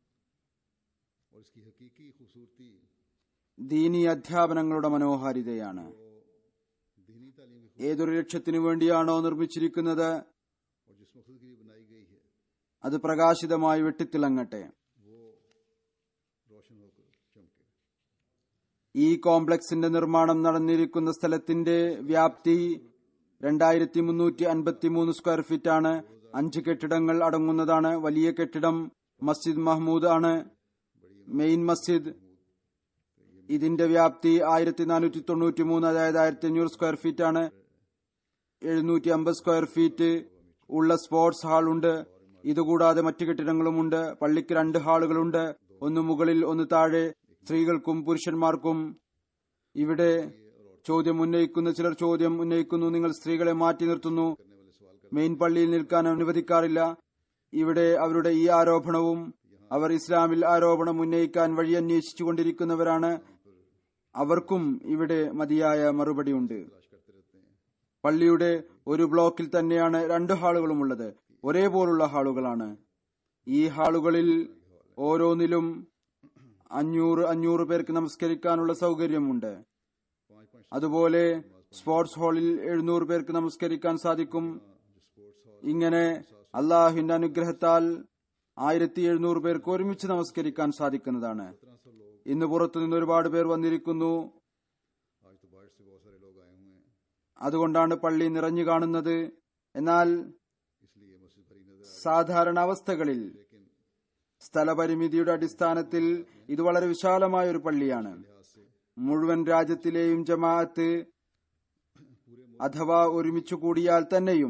और इसकी हकीकी खूबसूरती ദീനി അധ്യാപനങ്ങളുടെ മനോഹാരിതയാണ് दीनी तालीम की ഏതൊരു ലക്ഷ്യത്തിനു വേണ്ടിയാണോ നിർമ്മിച്ചിരിക്കുന്നത് और जिस मकसद के लिए बनाई गई है അത് പ്രകാശിതമായി വെട്ടിത്തിളങ്ങട്ടെ वो रोशन होकर चमके ഈ കോംപ്ലക്സിന്റെ നിർമ്മാണം നടന്നിരിക്കുന്ന സ്ഥലത്തിന്റെ വ്യാപ്തി രണ്ടായിരത്തി മുന്നൂറ്റി അൻപത്തിമൂന്ന് സ്ക്വയർ ഫീറ്റ് ആണ് അഞ്ച് കെട്ടിടങ്ങൾ അടങ്ങുന്നതാണ് വലിയ കെട്ടിടം മസ്ജിദ് മഹ്മൂദ് ആണ് മെയിൻ മസ്ജിദ് ഇതിന്റെ വ്യാപ്തി ആയിരത്തി നാനൂറ്റി തൊണ്ണൂറ്റി മൂന്ന് അതായത് ആയിരത്തി അഞ്ഞൂറ് സ്ക്വയർ ഫീറ്റ് ആണ് എഴുന്നൂറ്റി അമ്പത് സ്ക്വയർ ഫീറ്റ് ഉള്ള സ്പോർട്സ് ഹാൾ ഉണ്ട് ഇതുകൂടാതെ മറ്റു കെട്ടിടങ്ങളുമുണ്ട് പള്ളിക്ക് രണ്ട് ഹാളുകളുണ്ട് ഒന്ന് മുകളിൽ ഒന്ന് താഴെ സ്ത്രീകൾക്കും പുരുഷന്മാർക്കും ഇവിടെ ചോദ്യം ഉന്നയിക്കുന്ന ചിലർ ചോദ്യം ഉന്നയിക്കുന്നു നിങ്ങൾ സ്ത്രീകളെ മാറ്റി നിർത്തുന്നു മെയിൻ പള്ളിയിൽ നിൽക്കാൻ അനുവദിക്കാറില്ല ഇവിടെ അവരുടെ ഈ ആരോപണവും അവർ ഇസ്ലാമിൽ ആരോപണം ഉന്നയിക്കാൻ വഴി അന്വേഷിച്ചുകൊണ്ടിരിക്കുന്നവരാണ് അവർക്കും ഇവിടെ മതിയായ മറുപടിയുണ്ട് പള്ളിയുടെ ഒരു ബ്ലോക്കിൽ തന്നെയാണ് രണ്ട് ഹാളുകളുമുള്ളത് ഒരേപോലുള്ള ഹാളുകളാണ് ഈ ഹാളുകളിൽ ഓരോന്നിലും അഞ്ഞൂറ് അഞ്ഞൂറ് പേർക്ക് നമസ്കരിക്കാനുള്ള സൗകര്യമുണ്ട് അതുപോലെ സ്പോർട്സ് ഹാളിൽ എഴുന്നൂറ് പേർക്ക് നമസ്കരിക്കാൻ സാധിക്കും ഇങ്ങനെ അള്ളാഹുവിന്റെ അനുഗ്രഹത്താൽ ആയിരത്തി എഴുന്നൂറ് പേർക്ക് ഒരുമിച്ച് നമസ്കരിക്കാൻ സാധിക്കുന്നതാണ് ഇന്ന് പുറത്തു നിന്ന് ഒരുപാട് പേർ വന്നിരിക്കുന്നു आज तो बाहर से बहुत सारे लोग आए हुए हैं അതുകൊണ്ടാണ് പള്ളി നിറഞ്ഞു കാണുന്നത് എന്നാൽ इसलिए मस्जिद भरी नजर സാധാരണ അവസ്ഥകളിൽ സ്ഥലപരിമിതിയുടെ അടിസ്ഥാനത്തിൽ ഇത് വളരെ വിശാലമായ ഒരു പള്ളിയാണ് മുഴുവൻ രാജ്യത്തിലെയും ജമാഅത്ത് അഥവാ ഒരുമിച്ചു കൂടിയാൽ തന്നെയും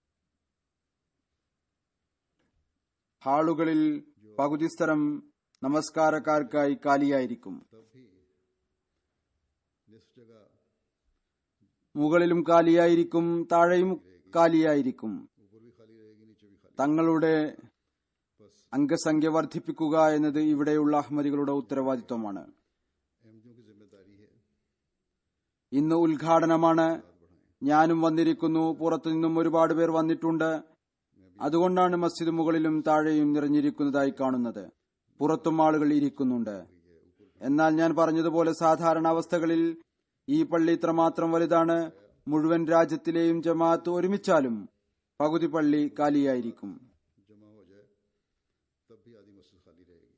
ഹാളുകളിൽ പകുതി സ്ഥലം നമസ്കാരക്കാർക്കായി കാലിയായിരിക്കും तब भी निस्फ जगह മുകളിലും കാലിയായിരിക്കും താഴെയും കാലിയായിരിക്കും ऊपर भी खाली रहेगी नीचे भी खाली തങ്ങളുടെ അംഗസംഖ്യ വർദ്ധിപ്പിക്കുക എന്നത് ഇവിടെയുള്ള അഹമ്മദികളുടെ ഉത്തരവാദിത്വമാണ് अहमदियों की जिम्मेदारी है ഇന്ന് ഉദ്ഘാടനമാണ് ഞാനും വന്നിരിക്കുന്നു പുറത്തുനിന്നും ഒരുപാട് പേർ വന്നിട്ടുണ്ട് അതുകൊണ്ടാണ് മസ്ജിദ് മുകളിലും താഴെയും നിറഞ്ഞിരിക്കുന്നതായി കാണുന്നത് പുറത്തും ആളുകൾ ഇരിക്കുന്നുണ്ട് എന്നാൽ ഞാൻ പറഞ്ഞതുപോലെ സാധാരണ അവസ്ഥകളിൽ ഈ പള്ളി ഇത്രമാത്രം വലുതാണ് മുഴുവൻ രാജ്യത്തിലെയും ജമാഅത്ത് ഒരുമിച്ചാലും പകുതി പള്ളി കാലിയായിരിക്കും जमा हो जाए तब भी आधी मस्जिद खाली रहेगी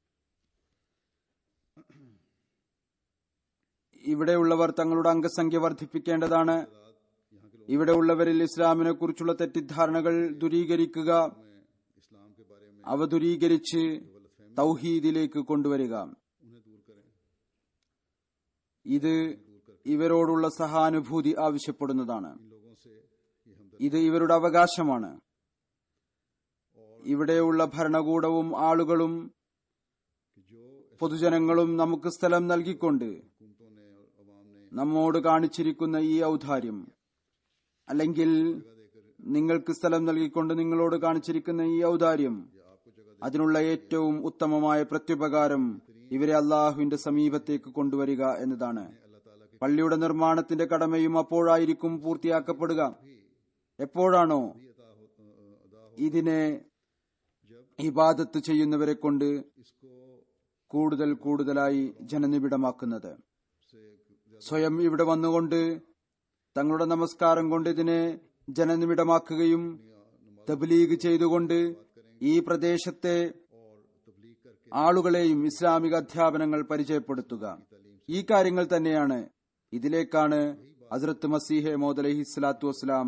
ഇവിടെയുള്ളവർ തങ്ങളുടെ അംഗസംഖ്യ വർദ്ധിപ്പിക്കേണ്ടതാണ് ഇവിടെയുള്ളവരിൽ ഇസ്ലാമിനെ കുറിച്ചുള്ള തെറ്റിദ്ധാരണകൾ ദൂരീകരിക്കുക इस्लाम के बारे में അവ ദൂരീകരിച്ച് തൗഹീദിലേക്ക് കൊണ്ടുവരിക उन्हें दूर करें ഇത് ഇവരോടുള്ള സഹാനുഭൂതി ആവശ്യപ്പെടുന്നതാണ് इन लोगों से ये हम ഇത് ഇവരുടെ അവകാശമാണ് ഇവിടെയുള്ള ഭരണകൂടവും ആളുകളും कि जो പൊതുജനങ്ങളും നമുക്ക് സ്ഥലം നൽകിക്കൊണ്ട് हुकूमतों ने और अवाम ने നമ്മോട് കാണിച്ചിരിക്കുന്ന ഈ ഔദാര്യം അല്ലെങ്കിൽ നിങ്ങൾക്ക് സ്ഥലം നൽകിക്കൊണ്ട് നിങ്ങളോട് കാണിച്ചിരിക്കുന്ന ഈ ഔദാര്യം അതിനുള്ള ഏറ്റവും ഉത്തമമായ പ്രത്യുപകാരം ഇവരെ അള്ളാഹുവിന്റെ സമീപത്തേക്ക് കൊണ്ടുവരിക എന്നതാണ് പള്ളിയുടെ നിർമ്മാണത്തിന്റെ കടമയും അപ്പോഴായിരിക്കും പൂർത്തിയാക്കപ്പെടുക എപ്പോഴാണോ ഇതിനെ ഇബാദത്ത് ചെയ്യുന്നവരെ കൊണ്ട് കൂടുതൽ കൂടുതലായി ജനനിബിഡമാക്കുന്നത് സ്വയം ഇവിടെ വന്നുകൊണ്ട് തങ്ങളുടെ നമസ്കാരം കൊണ്ട് ഇതിനെ ജനനിബിഡമാക്കുകയും തബ്ലീഗ് ചെയ്തുകൊണ്ട് ഈ പ്രദേശത്തെ ആളുകളെയും ഇസ്ലാമിക അധ്യാപനങ്ങൾ പരിചയപ്പെടുത്തുക ഈ കാര്യങ്ങൾ തന്നെയാണ് ഇതിലേക്കാണ് ഹസ്രത്ത് മസീഹെ മോദ് അലഹി സ്വലാത്തു വസ്സലാം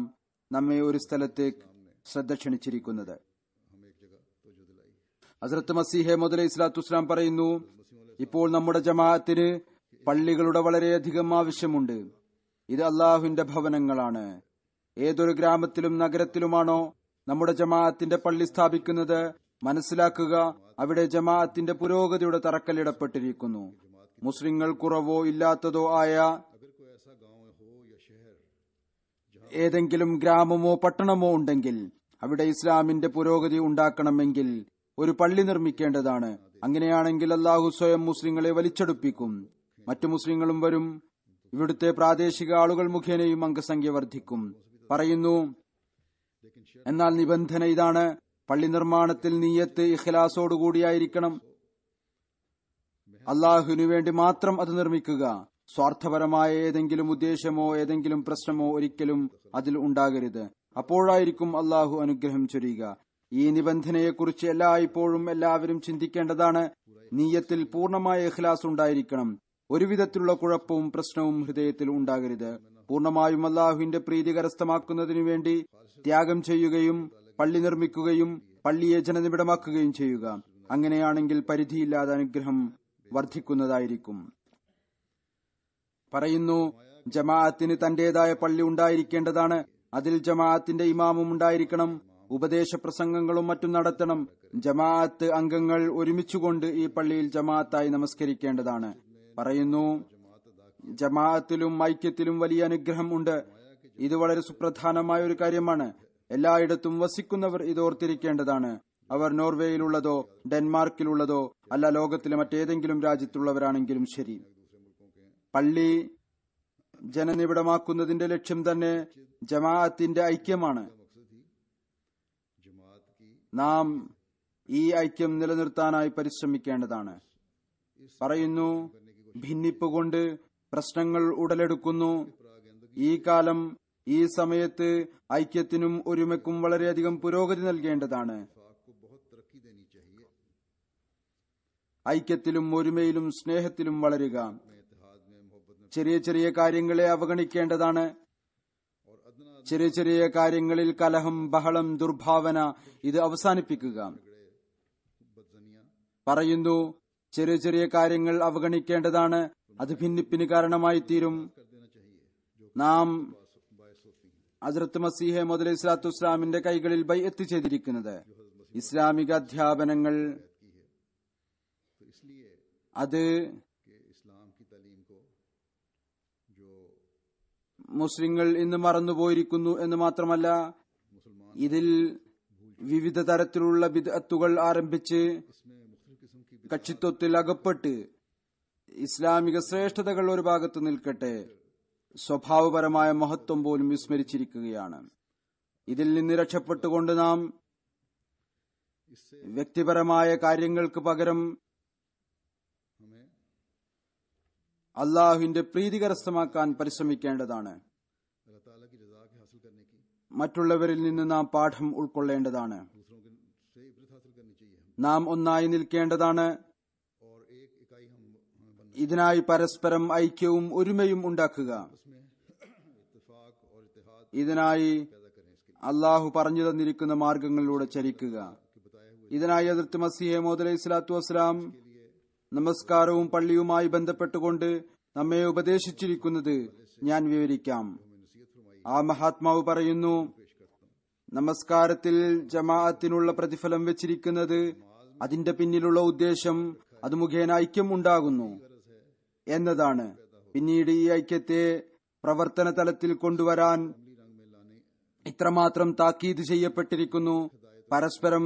നമ്മെ ഒരു സ്ഥലത്തേക്ക് ശ്രദ്ധ ക്ഷണിച്ചിരിക്കുന്നത് हम एक जगह तो जो दिलाई ഹസ്രത്ത് മസീഹെ മുതലേ ഇസ്ലാത്തു ഇസ്ലാം പറയുന്നു ഇപ്പോൾ നമ്മുടെ ജമാഅത്തിന് പള്ളികളുടെ വളരെയധികം ആവശ്യമുണ്ട് ഇത് അള്ളാഹുവിന്റെ ഭവനങ്ങളാണ് ഏതൊരു ഗ്രാമത്തിലും നഗരത്തിലുമാണോ നമ്മുടെ ജമാഅത്തിന്റെ പള്ളി സ്ഥാപിക്കുന്നത് മനസ്സിലാക്കുക അവിടെ ജമാഅത്തിന്റെ പുരോഗതിയുടെ തറക്കല്ലിടപ്പെട്ടിരിക്കുന്നു മുസ്ലിങ്ങൾ കുറവോ ഇല്ലാത്തതോ ആയ अगर कोई ऐसा गांव हो या शहर ഏതെങ്കിലും ഗ്രാമമോ പട്ടണമോ ഉണ്ടെങ്കിൽ അവിടെ ഇസ്ലാമിന്റെ പുരോഗതി ഉണ്ടാക്കണമെങ്കിൽ ഒരു പള്ളി നിർമ്മിക്കേണ്ടതാണ് അങ്ങനെയാണെങ്കിൽ അള്ളാഹു സ്വയം മുസ്ലിങ്ങളെ വലിച്ചെടുപ്പിക്കും മറ്റു മുസ്ലിങ്ങളും വരും ഇവിടുത്തെ പ്രാദേശിക ആളുകൾ മുഖേനയും അംഗസംഖ്യ വർദ്ധിക്കും പറയുന്നു എന്നാൽ നിബന്ധന ഇതാണ് പള്ളി നിർമ്മാണത്തിൽ നീയത്ത് ഇഖ്ലാസോടുകൂടിയായിരിക്കണം അള്ളാഹുവിനു വേണ്ടി മാത്രം അത് നിർമ്മിക്കുക സ്വാർത്ഥപരമായ ഏതെങ്കിലും ഉദ്ദേശമോ ഏതെങ്കിലും പ്രശ്നമോ ഒരിക്കലും അതിൽ ഉണ്ടാകരുത് അപ്പോഴായിരിക്കും അള്ളാഹു അനുഗ്രഹം ചൊരിയുക ഈ നിബന്ധനയെക്കുറിച്ച് എല്ലായ്പ്പോഴും എല്ലാവരും ചിന്തിക്കേണ്ടതാണ് നീയത്തിൽ പൂർണ്ണമായ ഇഖ്ലാസ് ഉണ്ടായിരിക്കണം ഒരുവിധത്തിലുള്ള കുഴപ്പവും പ്രശ്നവും ഹൃദയത്തിൽ ഉണ്ടാകരുത് പൂർണ്ണമായും അള്ളാഹുവിന്റെ പ്രീതി കരസ്ഥമാക്കുന്നതിനു വേണ്ടി ത്യാഗം ചെയ്യുകയും പള്ളി നിർമ്മിക്കുകയും പള്ളിയെ ജനനിബിഡമാക്കുകയും ചെയ്യുക അങ്ങനെയാണെങ്കിൽ പരിധിയില്ലാതെ അനുഗ്രഹം വർദ്ധിക്കുന്നതായിരിക്കും പറയുന്നു ജമാഅത്തിന് തന്റേതായ പള്ളി ഉണ്ടായിരിക്കേണ്ടതാണ് അതിൽ ജമാഅത്തിന്റെ ഇമാമും ഉണ്ടായിരിക്കണം ഉപദേശ പ്രസംഗങ്ങളും മറ്റും നടത്തണം ജമാഅത്ത് അംഗങ്ങൾ ഒരുമിച്ചുകൊണ്ട് ഈ പള്ളിയിൽ ജമാഅത്തായി നമസ്കരിക്കേണ്ടതാണ് പറയുന്നു ജമാഅത്തിലും ഐക്യത്തിലും വലിയ അനുഗ്രഹം ഉണ്ട് ഇത് വളരെ സുപ്രധാനമായ ഒരു കാര്യമാണ് എല്ലായിടത്തും വസിക്കുന്നവർ ഇത് ഓർത്തിരിക്കേണ്ടതാണ് അവർ നോർവേയിലുള്ളതോ ഡെൻമാർക്കിലുള്ളതോ അല്ല ലോകത്തിലെ മറ്റേതെങ്കിലും രാജ്യത്തുള്ളവരാണെങ്കിലും ശരി പള്ളി ജനനിബിഡമാക്കുന്നതിന്റെ ലക്ഷ്യം തന്നെ ജമാഅത്തിന്റെ ഐക്യമാണ് जमात की നാം ഈ ഐക്യം നിലനിർത്താനായി പരിശ്രമിക്കേണ്ടതാണ് പറയുന്നു ഭിന്നിപ്പ് കൊണ്ട് പ്രശ്നങ്ങൾ ഉടലെടുക്കുന്നു ഈ കാലം ഈ സമയത്ത് ഐക്യത്തിനും ഒരുമയ്ക്കും വളരെയധികം പുരോഗതി നൽകേണ്ടതാണ് फाक को बहुत तरक्की देनी चाहिए ഐക്യത്തിലും ഒരുമയിലും സ്നേഹത്തിലും വളരുക में इतिहाद में मोहब्बत में ചെറിയ ചെറിയ കാര്യങ്ങളെ അവഗണിക്കേണ്ടതാണ് और अदना ചെറിയ ചെറിയ കാര്യങ്ങളിൽ കലഹം ബഹളം ദുർഭാവന ഇത് അവസാനിപ്പിക്കുക बदजनिया പറയുന്നു ചെറിയ ചെറിയ കാര്യങ്ങൾ അവഗണിക്കേണ്ടതാണ് അത് ഭിന്നിപ്പിന് കാരണമായി തീരും कर देना चाहिए जो നാം बायस होती हैं ഹസ്രത്ത് മസീഹെ മുതൽ ഇസ്ലാത്തു ഇസ്ലാമിന്റെ കൈകളിൽ ബൈ എത്തിച്ചേർന്നിരിക്കുന്നത് ഇസ്ലാമിക അധ്യാപനങ്ങൾ की है तो इसलिए അത് कि इस्लाम की तालीम को जो മുസ്ലിങ്ങൾ ഇന്ന് മറന്നുപോയിരിക്കുന്നു എന്ന് മാത്രമല്ല मुसलमान ഇതിൽ വിവിധ തരത്തിലുള്ള ബിദ്അത്തുകൾ ആരംഭിച്ച് इसमें मुख्तलिफ किस्म की കക്ഷിത്വത്തിൽ അകപ്പെട്ട് ഇസ്ലാമിക ശ്രേഷ്ഠതകൾ ഒരു ഭാഗത്ത് നിൽക്കട്ടെ സ്വഭാവപരമായ മഹത്വം പോലും വിസ്മരിച്ചിരിക്കുകയാണ് ഇതിൽ നിന്ന് രക്ഷപ്പെട്ടുകൊണ്ട് നാം इससे വ്യക്തിപരമായ കാര്യങ്ങൾക്ക് പകരം हमें അള്ളാഹുവിന്റെ പ്രീതി കരസ്ഥമാക്കാൻ പരിശ്രമിക്കേണ്ടതാണ് अल्लाह ताला की रजा के हासिल करने की മറ്റുള്ളവരിൽ നിന്ന് നാം പാഠം ഉൾക്കൊള്ളേണ്ടതാണ് दूसरों के से इबरत हासिल करनी चाहिए हम നാം ഒന്നായി നിൽക്കേണ്ടതാണ് और एक इकाई हम हमें बनना ഇതിനായി പരസ്പരം ഐക്യവും ഒരുമയും ഉണ്ടാക്കുക उसमें इत्तेफाक और इतिहाद ഇതിനായി पैदा करें इसके അള്ളാഹു പറഞ്ഞു തന്നിരിക്കുന്ന മാർഗങ്ങളിലൂടെ ചരിക്കുക लिए बताए हुए ഇതിനായി അതിർത്ത് മസീഹെ മോദ് ഇസ്ലാത്തു വസ്സലാം നമസ്കാരവും പള്ളിയുമായി ബന്ധപ്പെട്ടുകൊണ്ട് നമ്മെ ഉപദേശിച്ചിരിക്കുന്നത് ഞാൻ വിവരിക്കാം ആ മഹാത്മാവ് പറയുന്നു നമസ്കാരത്തിൽ ജമാഅത്തിനുള്ള പ്രതിഫലം വെച്ചിരിക്കുന്നത് അതിന്റെ പിന്നിലുള്ള ഉദ്ദേശം അത് മുഖേന ഐക്യം ഉണ്ടാകുന്നു എന്നതാണ് പിന്നീട് ഈ ഐക്യത്തെ പ്രവർത്തന തലത്തിൽ കൊണ്ടുവരാൻ ഇത്രമാത്രം താക്കീത് ചെയ്യപ്പെട്ടിരിക്കുന്നു പരസ്പരം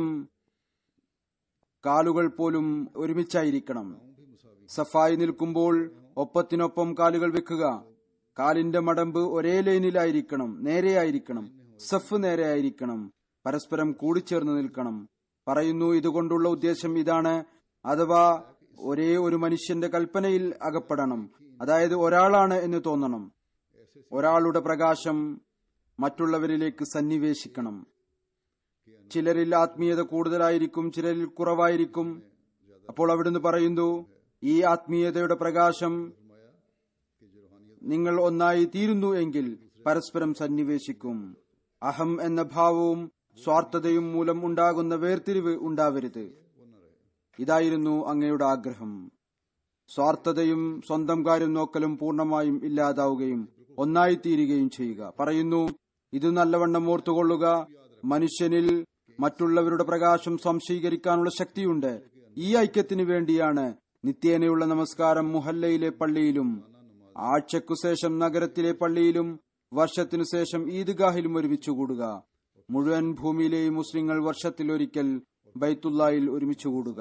കാലുകൾ പോലും ഒരുമിച്ചായിരിക്കണം സഫായി നിൽക്കുമ്പോൾ ഒപ്പത്തിനൊപ്പം കാലുകൾ വെക്കുക കാലിന്റെ മടമ്പ് ഒരേ ലൈനിലായിരിക്കണം നേരെയായിരിക്കണം സഫ് നേരെയായിരിക്കണം പരസ്പരം കൂടിച്ചേർന്ന് നിൽക്കണം പറയുന്നു ഇതുകൊണ്ടുള്ള ഉദ്ദേശം ഇതാണ് അഥവാ ഒരേ ഒരു മനുഷ്യന്റെ കൽപ്പനയിൽ അകപ്പെടണം അതായത് ഒരാളാണ് എന്ന് തോന്നണം ഒരാളുടെ പ്രകാശം മറ്റുള്ളവരിലേക്ക് സന്നിവേശിക്കണം ചിലരിൽ ആത്മീയത കൂടുതലായിരിക്കും ചിലരിൽ കുറവായിരിക്കും അപ്പോൾ അവിടുന്ന് പറയുന്നു ഈ ആത്മീയതയുടെ പ്രകാശം നിങ്ങൾ ഒന്നായി തീരുന്നു എങ്കിൽ പരസ്പരം സന്നിവേശിക്കും അഹം എന്ന ഭാവവും സ്വാർത്ഥതയും മൂലം ഉണ്ടാകുന്ന വേർതിരിവ് ഉണ്ടാവരുത് ഇതായിരുന്നു അങ്ങയുടെ ആഗ്രഹം സ്വാർത്ഥതയും സ്വന്തം കാര്യം നോക്കലും പൂർണ്ണമായും ഇല്ലാതാവുകയും ഒന്നായിത്തീരുകയും ചെയ്യുക പറയുന്നു ഇത് നല്ലവണ്ണം ഓർത്തുകൊള്ളുക മനുഷ്യനിൽ മറ്റുള്ളവരുടെ പ്രകാശം സംശീകരിക്കാനുള്ള ശക്തിയുണ്ട് ഈ ഐക്യത്തിനു വേണ്ടിയാണ് നിത്യേനയുള്ള നമസ്കാരം മുഹല്ലയിലെ പള്ളിയിലും ആഴ്ചക്കു ശേഷം നഗരത്തിലെ പള്ളിയിലും വർഷത്തിനു ശേഷം ഈദ്ഗാഹിലും ഒരുമിച്ചു കൂടുക മുഴുവൻ ഭൂമിയിലെയും മുസ്ലിങ്ങൾ വർഷത്തിലൊരിക്കൽ ബൈത്തുല്ലായിൽ ഒരുമിച്ചു കൂടുക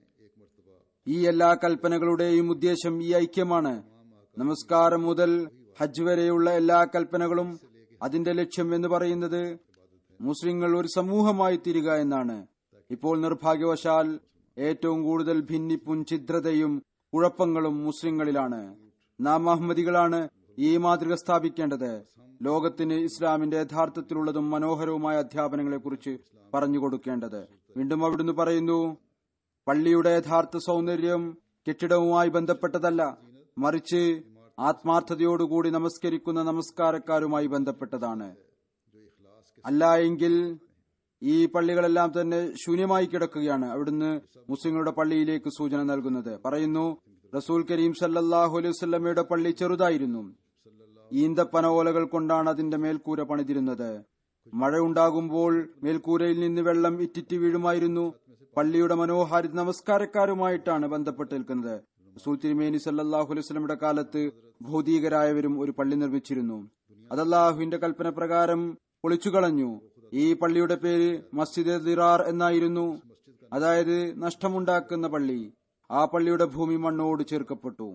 ഈ എല്ലാ കൽപ്പനകളുടെയും ഉദ്ദേശം ഈ ഐക്യമാണ് നമസ്കാരം മുതൽ ഹജ്ജ് വരെയുള്ള എല്ലാ കൽപ്പനകളും അതിന്റെ ലക്ഷ്യം എന്ന് പറയുന്നത് മുസ്ലിങ്ങൾ ഒരു സമൂഹമായി തീരുക എന്നാണ് ഇപ്പോൾ നിർഭാഗ്യവശാൽ ഏറ്റവും കൂടുതൽ ഭിന്നിപ്പും ഛിദ്രതയും കുഴപ്പങ്ങളും മുസ്ലിങ്ങളിലാണ് നാം അഹമ്മദികളാണ് ഈ മാതൃക സ്ഥാപിക്കേണ്ടത് ലോകത്തിന് ഇസ്ലാമിന്റെ യഥാർത്ഥത്തിലുള്ളതും മനോഹരവുമായ അധ്യാപനങ്ങളെക്കുറിച്ച് പറഞ്ഞു കൊടുക്കേണ്ടത് വീണ്ടും അവിടുന്ന് പറയുന്നു പള്ളിയുടെ യഥാർത്ഥ സൗന്ദര്യം കെട്ടിടവുമായി ബന്ധപ്പെട്ടതല്ല മറിച്ച് ആത്മാർത്ഥതയോടുകൂടി നമസ്കരിക്കുന്ന നമസ്കാരക്കാരുമായി ബന്ധപ്പെട്ടതാണ് അല്ല എങ്കിൽ ഈ പള്ളികളെല്ലാം തന്നെ ശൂന്യമായി കിടക്കുകയാണ് അവിടുന്ന് മുസ്ലിങ്ങളുടെ പള്ളിയിലേക്ക് സൂചന നൽകുന്നത് പറയുന്നു റസൂൽ കരീം സല്ലാഹു അലൈഹി വല്ലമയുടെ പള്ളി ചെറുതായിരുന്നു ഈന്തപ്പന ഓലകൾ കൊണ്ടാണ് അതിന്റെ മേൽക്കൂര പണിതിരുന്നത് മഴ ഉണ്ടാകുമ്പോൾ മേൽക്കൂരയിൽ നിന്ന് വെള്ളം ഇറ്റിറ്റ് വീഴുമായിരുന്നു പള്ളിയുടെ മനോഹാരി നമസ്കാരക്കാരുമായിട്ടാണ് ബന്ധപ്പെട്ട് നിൽക്കുന്നത് റസൂൽ തിരുമേനി സല്ലാഹു അലൈഹി വല്ലമയുടെ കാലത്ത് ഭൗതികരായവരും ഒരു പള്ളി നിർമ്മിച്ചിരുന്നു അതല്ലാഹുവിന്റെ കൽപ്പന പ്രകാരം പൊളിച്ചുകളഞ്ഞു ഈ പള്ളിയുടെ പേര് മസ്ജിദ് ദിറാർ എന്നായിരുന്നു അതായത് നഷ്ടമുണ്ടാക്കുന്ന പള്ളി ആ പള്ളിയുടെ ഭൂമി മണ്ണോട് ചേർക്കപ്പെട്ടു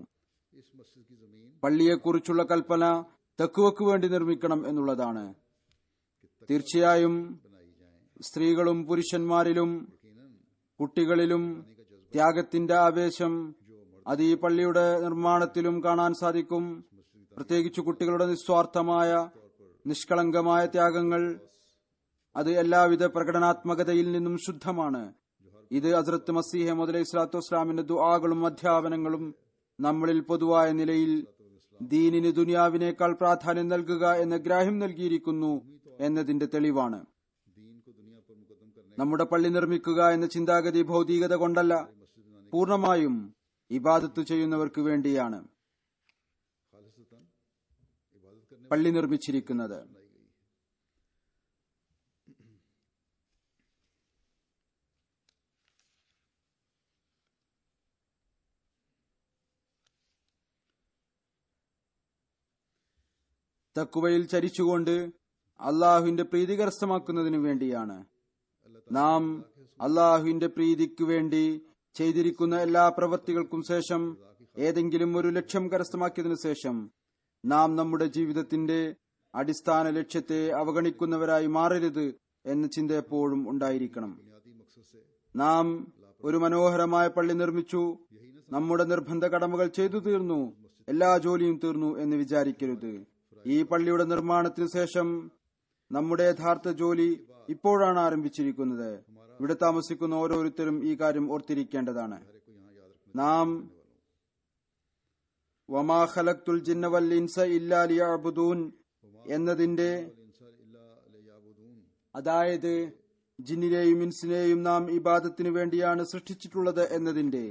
പള്ളിയെക്കുറിച്ചുള്ള കൽപ്പന തെക്കുവക്ക് വേണ്ടി നിർമ്മിക്കണം എന്നുള്ളതാണ് തീർച്ചയായും സ്ത്രീകളും പുരുഷന്മാരിലും കുട്ടികളിലും ത്യാഗത്തിന്റെ ആവേശം അത് ഈ പള്ളിയുടെ നിർമ്മാണത്തിലും കാണാൻ സാധിക്കും പ്രത്യേകിച്ച് കുട്ടികളുടെ നിസ്വാർത്ഥമായ നിഷ്കളങ്കമായ ത്യാഗങ്ങൾ അത് എല്ലാവിധ പ്രകടനാത്മകതയിൽ നിന്നും ശുദ്ധമാണ് ഇത് അസറത്ത് മസീഹ മുതലൈ സ്വലാത്തു വസ്ലാമിന്റെ ദുആകളും അധ്യാപനങ്ങളും നമ്മളിൽ പൊതുവായ നിലയിൽ ദീനിന് ദുനിയാവിനേക്കാൾ പ്രാധാന്യം നൽകുക എന്ന ഗ്രാഹ്യം നൽകിയിരിക്കുന്നു എന്നതിന്റെ തെളിവാണ് നമ്മുടെ പള്ളി നിർമ്മിക്കുക എന്ന ചിന്താഗതി ഭൗതികത കൊണ്ടല്ല പൂർണ്ണമായും ഇബാദത്ത് ചെയ്യുന്നവർക്ക് വേണ്ടിയാണ് പള്ളി നിർമ്മിച്ചിരിക്കുന്നത് തക്കുവയിൽ ചരിച്ചുകൊണ്ട് അള്ളാഹുവിന്റെ പ്രീതി കരസ്ഥമാക്കുന്നതിനു വേണ്ടിയാണ് നാം അള്ളാഹുവിന്റെ പ്രീതിക്ക് വേണ്ടി ചെയ്തിരിക്കുന്ന എല്ലാ പ്രവൃത്തികൾക്കും ശേഷം ഏതെങ്കിലും ഒരു ലക്ഷ്യം കരസ്ഥമാക്കിയതിനു ശേഷം നാം നമ്മുടെ ജീവിതത്തിന്റെ അടിസ്ഥാന ലക്ഷ്യത്തെ അവഗണിക്കുന്നവരായി മാറരുത് എന്ന ചിന്ത എപ്പോഴും ഉണ്ടായിരിക്കണം നാം ഒരു മനോഹരമായ പള്ളി നിർമ്മിച്ചു നമ്മുടെ നിർബന്ധ കടമകൾ ചെയ്തു തീർന്നു എല്ലാ ജോലിയും തീർന്നു എന്ന് വിചാരിക്കരുത് ഈ പള്ളിയുടെ നിർമ്മാണത്തിന് ശേഷം നമ്മുടെ യഥാർത്ഥ ജോലി ഇപ്പോഴാണ് ആരംഭിച്ചിരിക്കുന്നത് ഇവിടെ താമസിക്കുന്ന ഓരോരുത്തരും ഈ കാര്യം ഓർത്തിരിക്കേണ്ടതാണ് നാം വമാ ഖലഖ്തുൽ ജിന്ന വൽ ഇൻസ ഇല്ലാ ലിയഅ്ബുദൂൻ എന്നതിന്റെ അതായത് ജിന്നിനെയും ഇൻസിനെയും നാം ഇബാദത്തിന് വേണ്ടിയാണ് സൃഷ്ടിച്ചിട്ടുള്ളത് എന്നതിന്റെ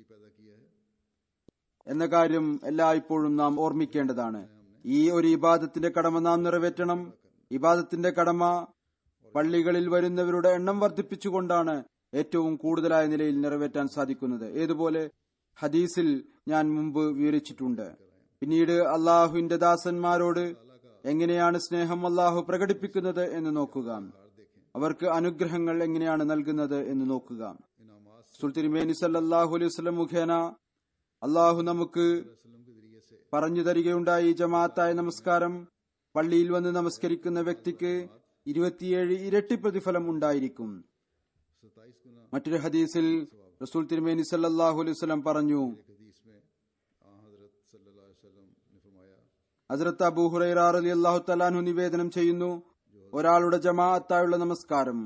എന്ന കാര്യം എല്ലായ്പ്പോഴും നാം ഓർമ്മിക്കേണ്ടതാണ് ഈ ഒരു ഇബാദത്തിന്റെ കടമ നാം നിറവേറ്റണം ഇബാദത്തിന്റെ കടമ പള്ളികളിൽ വരുന്നവരുടെ എണ്ണം വർദ്ധിപ്പിച്ചുകൊണ്ടാണ് ഏറ്റവും കൂടുതലായ നിലയിൽ നിറവേറ്റാൻ സാധിക്കുന്നത് ഏതുപോലെ ഹദീസിൽ ഞാൻ മുമ്പ് വിവരിച്ചിട്ടുണ്ട് പിന്നീട് അള്ളാഹുവിന്റെ ദാസന്മാരോട് എങ്ങനെയാണ് സ്നേഹം അള്ളാഹു പ്രകടിപ്പിക്കുന്നത് എന്ന് നോക്കുക അവർക്ക് അനുഗ്രഹങ്ങൾ എങ്ങനെയാണ് നൽകുന്നത് എന്ന് നോക്കുക സുൽത്തിരിമേനി സല്ലാഹു അലൈഹി വസ്ലം മുഖേന അള്ളാഹു നമുക്ക് പറഞ്ഞു തരികയുണ്ടായി ജമാഅത്തായ നമസ്കാരം പള്ളിയിൽ വന്ന് നമസ്കരിക്കുന്ന വ്യക്തിക്ക് ഇരുപത്തിയേഴ് ഇരട്ടി പ്രതിഫലം ഉണ്ടായിരിക്കും മറ്റൊരു ഹദീസിൽ റസൂൽ തിരുമേനി സല്ലാഹു അലൈഹി വസ്ലം പറഞ്ഞു ഹസ്രത്ത് അബൂ ഹുറൈറ അലി അള്ളാഹു തലാൻഹു നിവേദനം ചെയ്യുന്നു ഒരാളുടെ ജമാഅത്തായുള്ള നമസ്കാരം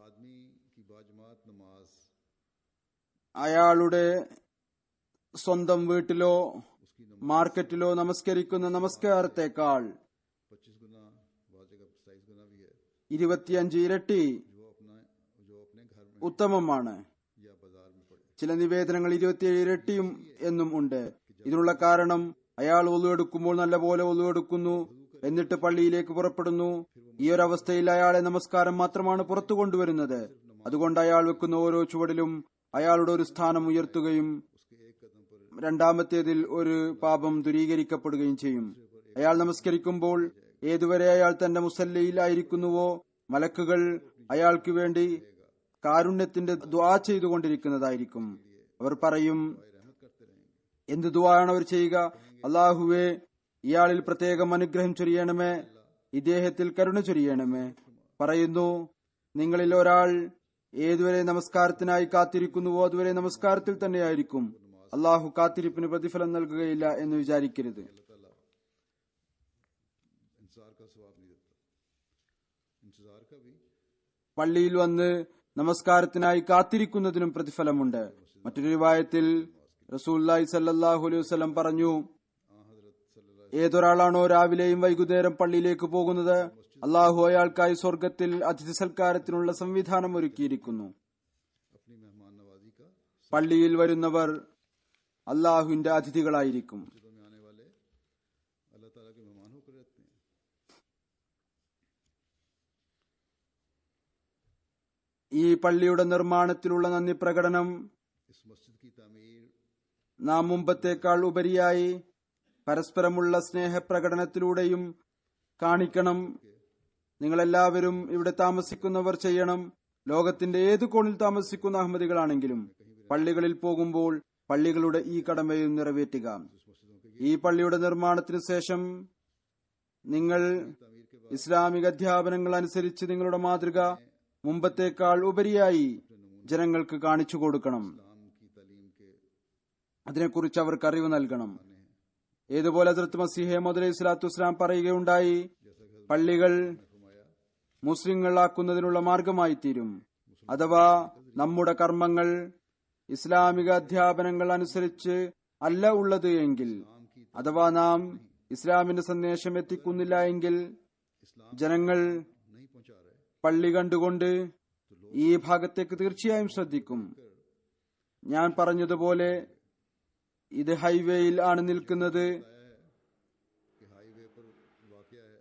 അയാളുടെ സ്വന്തം വീട്ടിലോ മാർക്കറ്റിലോ നമസ്കരിക്കുന്ന നമസ്കാരത്തെക്കാൾ ഇരുപത്തിയഞ്ച് ഇരട്ടി जो अपना जो अपने घर में ഉത്തമമാണ് या बाजार में पड़े ചില നിവേദനങ്ങൾ ഇരുപത്തിയേഴ് ഇരട്ടിയും എന്നും ഉണ്ട് ഇതിനുള്ള കാരണം അയാൾ ഒന്നു എടുക്കുമ്പോൾ നല്ലപോലെ ഒന്നു എടുക്കുന്നു എന്നിട്ട് പള്ളിയിലേക്ക് പുറപ്പെടുന്നു ഈ ഒരു അവസ്ഥയിൽ അയാളെ നമസ്കാരം മാത്രമാണ് പുറത്തു കൊണ്ടുവരുന്നത് അതുകൊണ്ട് അയാൾ വെക്കുന്ന ഓരോ ചുവടിലും അയാളുടെ ഒരു സ്ഥാനം ഉയർത്തുകയും उसके एक कदम पर രണ്ടാമത്തേതിൽ ഒരു പാപം ദൂരീകരിക്കപ്പെടുകയും ചെയ്യും അയാൾ നമസ്കരിക്കുമ്പോൾ ഏതുവരെ അയാൾ തന്റെ മുസല്ലയിലായിരിക്കുന്നുവോ മലക്കുകൾ അയാൾക്ക് വേണ്ടി കാരുണ്യത്തിന്റെ ദ്വാ ചെയ്തുകൊണ്ടിരിക്കുന്നതായിരിക്കും അവർ പറയും रहमत करते रहेंगे എന്ത് ദ്വായാണ് അവർ ചെയ്യുക അള്ളാഹുവെ ഇയാളിൽ പ്രത്യേകം അനുഗ്രഹം ചൊരിയണമേ ഇദ്ദേഹത്തിൽ കരുണ ചൊരിയണമേ പറയുന്നു നിങ്ങളിൽ ഒരാൾ ഏതുവരെ നമസ്കാരത്തിനായി കാത്തിരിക്കുന്നുവോ അതുവരെ നമസ്കാരത്തിൽ തന്നെയായിരിക്കും അള്ളാഹു കാത്തിരിപ്പിന് പ്രതിഫലം നൽകുകയില്ല എന്ന് വിചാരിക്കരുത് अल्लाह ताला इंतजार का स्वाब नहीं देता इंतजार का भी പള്ളിയിൽ വന്ന് നമസ്കാരത്തിനായി കാത്തിരിക്കുന്നതിനും പ്രതിഫലമുണ്ട് മറ്റൊരു രൂപായത്തിൽ റസൂല്ലായി സല്ലാഹു അലൈഹി വസ്ലം പറഞ്ഞു आ हजरत सल्लल्लाहु ഏതൊരാളാണോ രാവിലെയും വൈകുന്നേരം പള്ളിയിലേക്ക് പോകുന്നത് അള്ളാഹു അയാൾക്കായി സ്വർഗത്തിൽ അതിഥി സൽക്കാരത്തിനുള്ള സംവിധാനം ഒരുക്കിയിരിക്കുന്നു अपनी मेहमान नवाजी का പള്ളിയിൽ വരുന്നവർ അള്ളാഹുവിന്റെ അതിഥികളായിരിക്കും मस्जिदों में आने वाले अल्लाह ताला के मेहमान होकर रहते हैं ഈ പള്ളിയുടെ നിർമ്മാണത്തിലുള്ള നന്ദി പ്രകടനം इस मस्जिद की तामीर നാം മുമ്പത്തേക്കാൾ ഉപരിയായി പരസ്പരമുള്ള സ്നേഹപ്രകടനത്തിലൂടെയും കാണിക്കണം നിങ്ങളെല്ലാവരും ഇവിടെ താമസിക്കുന്നവർ ചെയ്യണം ലോകത്തിന്റെ ഏത് കോണിൽ താമസിക്കുന്ന അഹമ്മദികളാണെങ്കിലും പള്ളികളിൽ പോകുമ്പോൾ പള്ളികളുടെ ഈ കടമയും നിറവേറ്റുക ഈ പള്ളിയുടെ നിർമ്മാണത്തിന് ശേഷം നിങ്ങൾ ഇസ്ലാമിക അധ്യാപനങ്ങൾ അനുസരിച്ച് നിങ്ങളുടെ മാതൃക മുമ്പത്തേക്കാൾ ഉപരിയായി ജനങ്ങൾക്ക് കാണിച്ചു കൊടുക്കണം इस्लाम की तालीम के അതിനെക്കുറിച്ച് അവർക്ക് അറിവ് നൽകണം ഏതുപോലെ ഹസ്രത്ത് മസീഹെ മുതലേ ഇസ്ലാത്തു വസ്സലാം പറയുകയുണ്ടായി പള്ളികൾ മുസ്ലിങ്ങളാക്കുന്നതിനുള്ള മാർഗമായി തീരും അഥവാ നമ്മുടെ കർമ്മങ്ങൾ ഇസ്ലാമിക അധ്യാപനങ്ങൾ അനുസരിച്ച് അല്ല ഉള്ളത് എങ്കിൽ അഥവാ നാം ഇസ്ലാമിന്റെ സന്ദേശം എത്തിക്കുന്നില്ല എങ്കിൽ ജനങ്ങൾ नहीं पहुंचा रहे പള്ളി കണ്ടുകൊണ്ട് ഈ ഭാഗത്തേക്ക് തീർച്ചയായും ശ്രദ്ധിക്കും ഞാൻ പറഞ്ഞതുപോലെ ഇത് ഹൈവേയിൽ ആണ് നിൽക്കുന്നത് कि हाईवे पर वाक़ है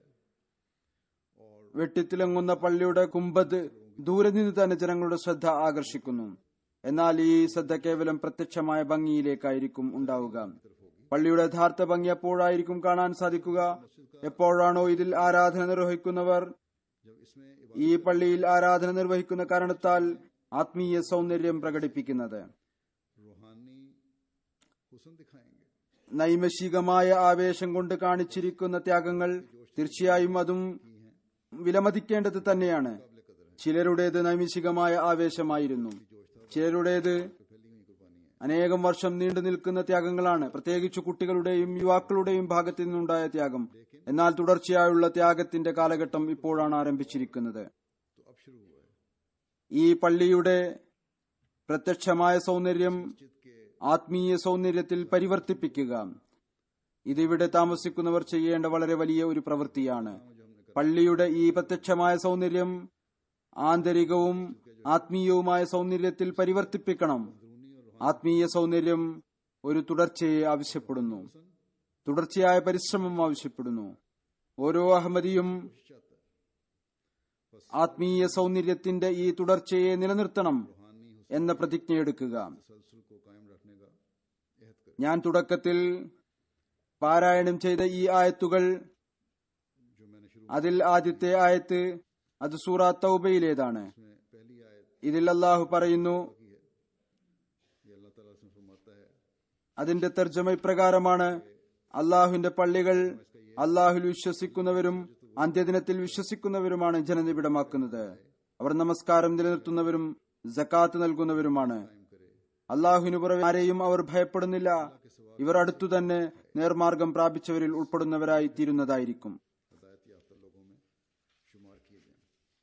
और വെട്ടിത്തിളങ്ങുന്ന പള്ളിയുടെ കുമ്പത് ദൂരെ നിന്ന് തന്നെ ജനങ്ങളുടെ ശ്രദ്ധ ആകർഷിക്കുന്നു എന്നാൽ ഈ ശ്രദ്ധ കേവലം പ്രത്യക്ഷമായ ഭംഗിയിലേക്കായിരിക്കും ഉണ്ടാവുക പള്ളിയുടെ യഥാർത്ഥ ഭംഗി എപ്പോഴായിരിക്കും കാണാൻ സാധിക്കുക എപ്പോഴാണോ ഇതിൽ ആരാധന നിർവഹിക്കുന്നവർ जब इसमें ഈ പള്ളിയിൽ ആരാധന നിർവഹിക്കുന്ന കാരണത്താൽ ആത്മീയ സൗന്ദര്യം പ്രകടിപ്പിക്കുന്നത് रूहानी हुसन दिखाएंगे നൈമഷികമായ ആവേശം കൊണ്ട് കാണിച്ചിരിക്കുന്ന ത്യാഗങ്ങൾ തീർച്ചയായും അതും വിലമതിക്കേണ്ടത് തന്നെയാണ് ചിലരുടേത് നൈമിഷികമായ ആവേശമായിരുന്നു ചിലരുടേത് അനേകം വർഷം നീണ്ടു നിൽക്കുന്ന ത്യാഗങ്ങളാണ് പ്രത്യേകിച്ച് കുട്ടികളുടെയും യുവാക്കളുടെയും ഭാഗത്തു നിന്നുണ്ടായ ത്യാഗം എന്നാൽ തുടർച്ചയായുള്ള ത്യാഗത്തിന്റെ കാലഘട്ടം ഇപ്പോഴാണ് ആരംഭിച്ചിരിക്കുന്നത് तो अब शुरू हुआ है ഈ പള്ളിയുടെ പ്രത്യക്ഷമായ സൗന്ദര്യം मस्जिद के ആത്മീയ സൗന്ദര്യത്തിൽ പരിവർത്തിപ്പിക്കുക ഇതിവിടെ താമസിക്കുന്നവർ ചെയ്യേണ്ട വളരെ വലിയ ഒരു പ്രവൃത്തിയാണ് പള്ളിയുടെ ഈ പ്രത്യക്ഷമായ സൗന്ദര്യം ആന്തരികവും ആത്മീയവുമായ സൗന്ദര്യത്തിൽ പരിവർത്തിപ്പിക്കണം ആത്മീയ സൗന്ദര്യം ഒരു തുടർച്ചയെ ആവശ്യപ്പെടുന്നു തുടർച്ചയായ പരിശ്രമം ആവശ്യപ്പെടുന്നു ഓരോ അഹമ്മദിയും ആത്മീയ സൗന്ദര്യത്തിന്റെ ഈ തുടർച്ചയെ നിലനിർത്തണം എന്ന പ്രതിജ്ഞയെടുക്കുക तसलसल को कायम रखने का अहद करें ഞാൻ തുടക്കത്തിൽ പാരായണം ചെയ്ത ഈ ആയത്തുകൾ जो मैंने शुरू അതിൽ ആദ്യത്തെ ആയത്ത് അത് സൂറ തൗബയിലേതാണ് में पहली आयत ഇതിൽ അള്ളാഹു പറയുന്നു की है ये अल्लाह ताला से फरमाता है അതിന്റെ തർജ്ജമ ഇപ്രകാരമാണ് അള്ളാഹുവിന്റെ പള്ളികൾ അള്ളാഹുൽ വിശ്വസിക്കുന്നവരും അന്ത്യദിനത്തിൽ വിശ്വസിക്കുന്നവരുമാണ് ജനനിബിഡമാക്കുന്നത് അവർ നമസ്കാരം നിലനിർത്തുന്നവരും ജക്കാത്ത് നൽകുന്നവരുമാണ് അള്ളാഹുവിന് പുറമെ ആരെയും അവർ ഭയപ്പെടുന്നില്ല ഇവർ അടുത്തു തന്നെ നേർമാർഗം പ്രാപിച്ചവരിൽ ഉൾപ്പെടുന്നവരായി തീരുന്നതായിരിക്കും हदायत याफ्ता लोगों में शुमार किए जाएं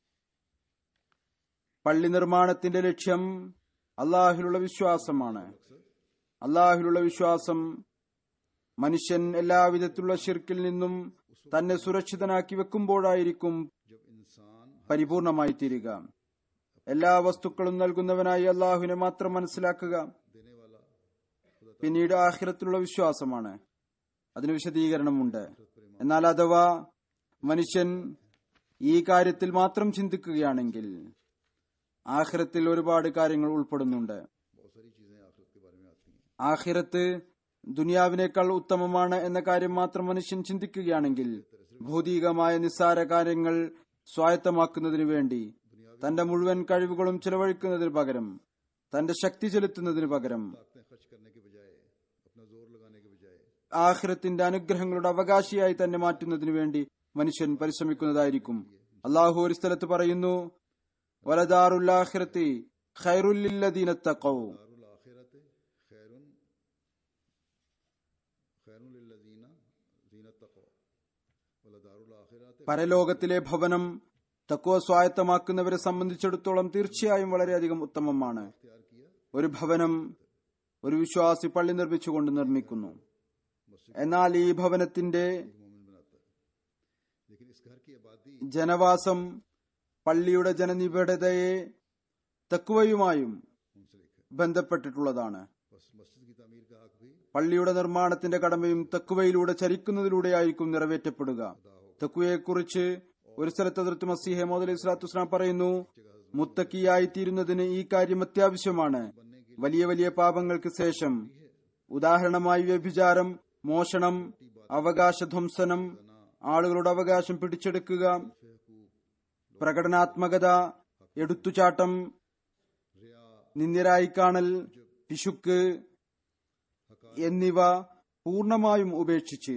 പള്ളി നിർമ്മാണത്തിന്റെ ലക്ഷ്യം അള്ളാഹുലുള്ള വിശ്വാസമാണ് അള്ളാഹുലുള്ള വിശ്വാസം മനുഷ്യൻ എല്ലാവിധത്തിലുള്ള ഷിർക്കിൽ നിന്നും തന്നെ സുരക്ഷിതനാക്കി വെക്കുമ്പോഴായിരിക്കും जब इंसान പരിപൂർണമായി തീരുക എല്ലാ വസ്തുക്കളും നൽകുന്നവനായി അള്ളാഹുവിനെ മാത്രം മനസ്സിലാക്കുക പിന്നീട് ആഖിറത്തിലുള്ള വിശ്വാസമാണ് അതിന് വിശദീകരണമുണ്ട് എന്നാൽ അഥവാ മനുഷ്യൻ ഈ കാര്യത്തിൽ മാത്രം ചിന്തിക്കുകയാണെങ്കിൽ ആഖിറത്തിൽ ഒരുപാട് കാര്യങ്ങൾ ഉൾപ്പെടുന്നുണ്ട് बहुत सारी चीजें आखिरत के बारे में आती हैं ആഖിറത്ത് ദുനിയാവിനേക്കാൾ ഉത്തമമാണ് എന്ന കാര്യം മാത്രം മനുഷ്യൻ ചിന്തിക്കുകയാണെങ്കിൽ ഭൗതികമായ നിസ്സാര കാര്യങ്ങൾ സ്വായത്തമാക്കുന്നതിനു വേണ്ടി തന്റെ മുഴുവൻ കഴിവുകളും ചെലവഴിക്കുന്നതിന് പകരം തന്റെ ശക്തി ചെലുത്തുന്നതിന് പകരം ताकतें खर्च करने के बजाय अपना जोर लगाने के बजाय ആഖിറത്തിന്റെ അനുഗ്രഹങ്ങളുടെ അവകാശിയായി തന്നെ മാറ്റുന്നതിനു വേണ്ടി മനുഷ്യൻ പരിശ്രമിക്കുന്നതായിരിക്കും അള്ളാഹു ഒരു സ്ഥലത്ത് പറയുന്നു വലദാറുല്ലാഖിറത്തി ഖൈറുല്ലദീനത്തക്കൗ दारुल आखिरत खैरुन खैरुन लिल्लज़ीना ज़ीनत तक़वा वला दारुल आखिरत പരലോകത്തിലെ ഭവനം തക്കുവ സ്വായത്തമാക്കുന്നവരെ സംബന്ധിച്ചിടത്തോളം തീർച്ചയായും വളരെയധികം ഉത്തമമാണ് इख्तियार किया ഒരു ഭവനം ഒരു വിശ്വാസി പള്ളി നിർമ്മിച്ചുകൊണ്ട് നിർമ്മിക്കുന്നു എന്നാൽ ഈ ഭവനത്തിന്റെ एक मोमिन बनाता है लेकिन इस घर की आबादी ജനവാസം പള്ളിയുടെ ജനനിബിഡതയെ തക്കുവയുമായും मुंसलिक है ബന്ധപ്പെട്ടിട്ടുള്ളതാണ് बस मस्जिद की तमीर का हक भी പള്ളിയുടെ നിർമ്മാണത്തിന്റെ കടമയും തക്കുവയിലൂടെ ചരിക്കുന്നതിലൂടെയായിരിക്കും നിറവേറ്റപ്പെടുക തക്കുവയെക്കുറിച്ച് ഒരു സ്ഥലത്ത് അതിർത്ത് മസീഹെ മോദ് അലൈഹി സ്വലാത്തു വസ്സലാം പറയുന്നു മുത്തക്കിയായി തീരുന്നതിന് ഈ കാര്യം അത്യാവശ്യമാണ് വലിയ വലിയ പാപങ്ങൾക്ക് ശേഷം ഉദാഹരണമായി വ്യഭിചാരം മോഷണം അവകാശധ്വംസനം ആളുകളുടെ അവകാശം പിടിച്ചെടുക്കുക പ്രകടനാത്മകത എടുത്തുചാട്ടം നിന്ദ്യരായി കാണൽ പിശുക്ക് എന്നിവ പൂർണമായും ഉപേക്ഷിച്ച്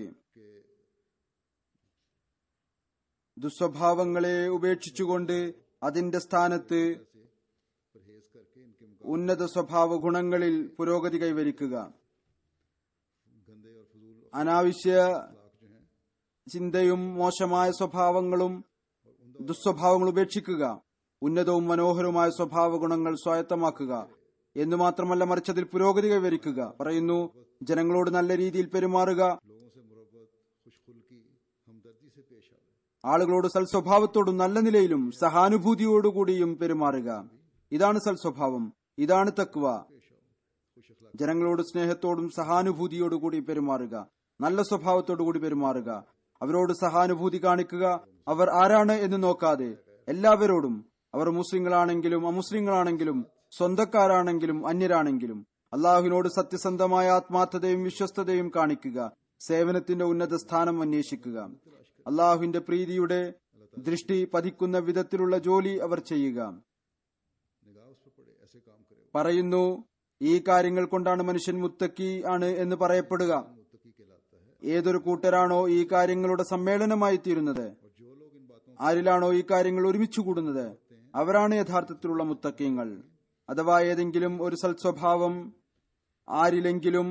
ദുസ്വഭാവങ്ങളെ ഉപേക്ഷിച്ചുകൊണ്ട് അതിന്റെ സ്ഥാനത്ത് परहेज करके इनके ഉന്നത സ്വഭാവ ഗുണങ്ങളിൽ പുരോഗതി കൈവരിക്കുക गंदे और फजूल അനാവശ്യ अखलाक जो हैं ചിന്തയും മോശമായ സ്വഭാവങ്ങളും ദുസ്വഭാവങ്ങൾ ഉപേക്ഷിക്കുക ഉന്നതവും മനോഹരവുമായ സ്വഭാവ ഗുണങ്ങൾ സ്വായത്തമാക്കുക എന്നു മാത്രമല്ല മറിച്ച് അതിൽ പുരോഗതി കൈവരിക്കുക പറയുന്നു ജനങ്ങളോട് നല്ല രീതിയിൽ പെരുമാറുക लोगों से मुरब्बत खुशखुल्की हमदर्दी से पेश आवे ആളുകളോട് സൽസ്വഭാവത്തോടും നല്ല നിലയിലും സഹാനുഭൂതിയോടുകൂടിയും പെരുമാറുക ഇതാണ് സൽസ്വഭാവം ഇതാണ് തക്വ खुश अखलाक ജനങ്ങളോട് സ്നേഹത്തോടും സഹാനുഭൂതിയോടുകൂടി പെരുമാറുക നല്ല സ്വഭാവത്തോടുകൂടി പെരുമാറുക അവരോട് സഹാനുഭൂതി കാണിക്കുക അവർ ആരാണ് എന്ന് നോക്കാതെ എല്ലാവരോടും അവർ മുസ്ലിങ്ങളാണെങ്കിലും അമുസ്ലിങ്ങളാണെങ്കിലും സ്വന്തക്കാരാണെങ്കിലും അന്യരാണെങ്കിലും അള്ളാഹുവിനോട് സത്യസന്ധമായ ആത്മാർത്ഥതയും വിശ്വസ്തതയും കാണിക്കുക സേവനത്തിന്റെ ഉന്നത സ്ഥാനം അന്വേഷിക്കുക അള്ളാഹുവിന്റെ പ്രീതിയുടെ ദൃഷ്ടി പതിക്കുന്ന വിധത്തിലുള്ള ജോലി അവർ ചെയ്യുക निगाह उस पर पड़े ऐसे काम करे പറയുന്നു ഈ കാര്യങ്ങൾ കൊണ്ടാണ് മനുഷ്യൻ മുത്തക്കി ആണ് എന്ന് പറയപ്പെടുക मुत्तकी कहलाता है ഏതൊരു കൂട്ടരാണോ ഈ കാര്യങ്ങളുടെ സമ്മേളനമായി തീരുന്നത് और जो लोग इन बातों ആരിലാണോ ഈ കാര്യങ്ങൾ ഒരുമിച്ച് കൂടുന്നത് അവരാണ് യഥാർത്ഥത്തിലുള്ള മുത്തക്കിയങ്ങൾ അഥവാ ഏതെങ്കിലും ഒരു സൽസ്വഭാവം ആരിലെങ്കിലും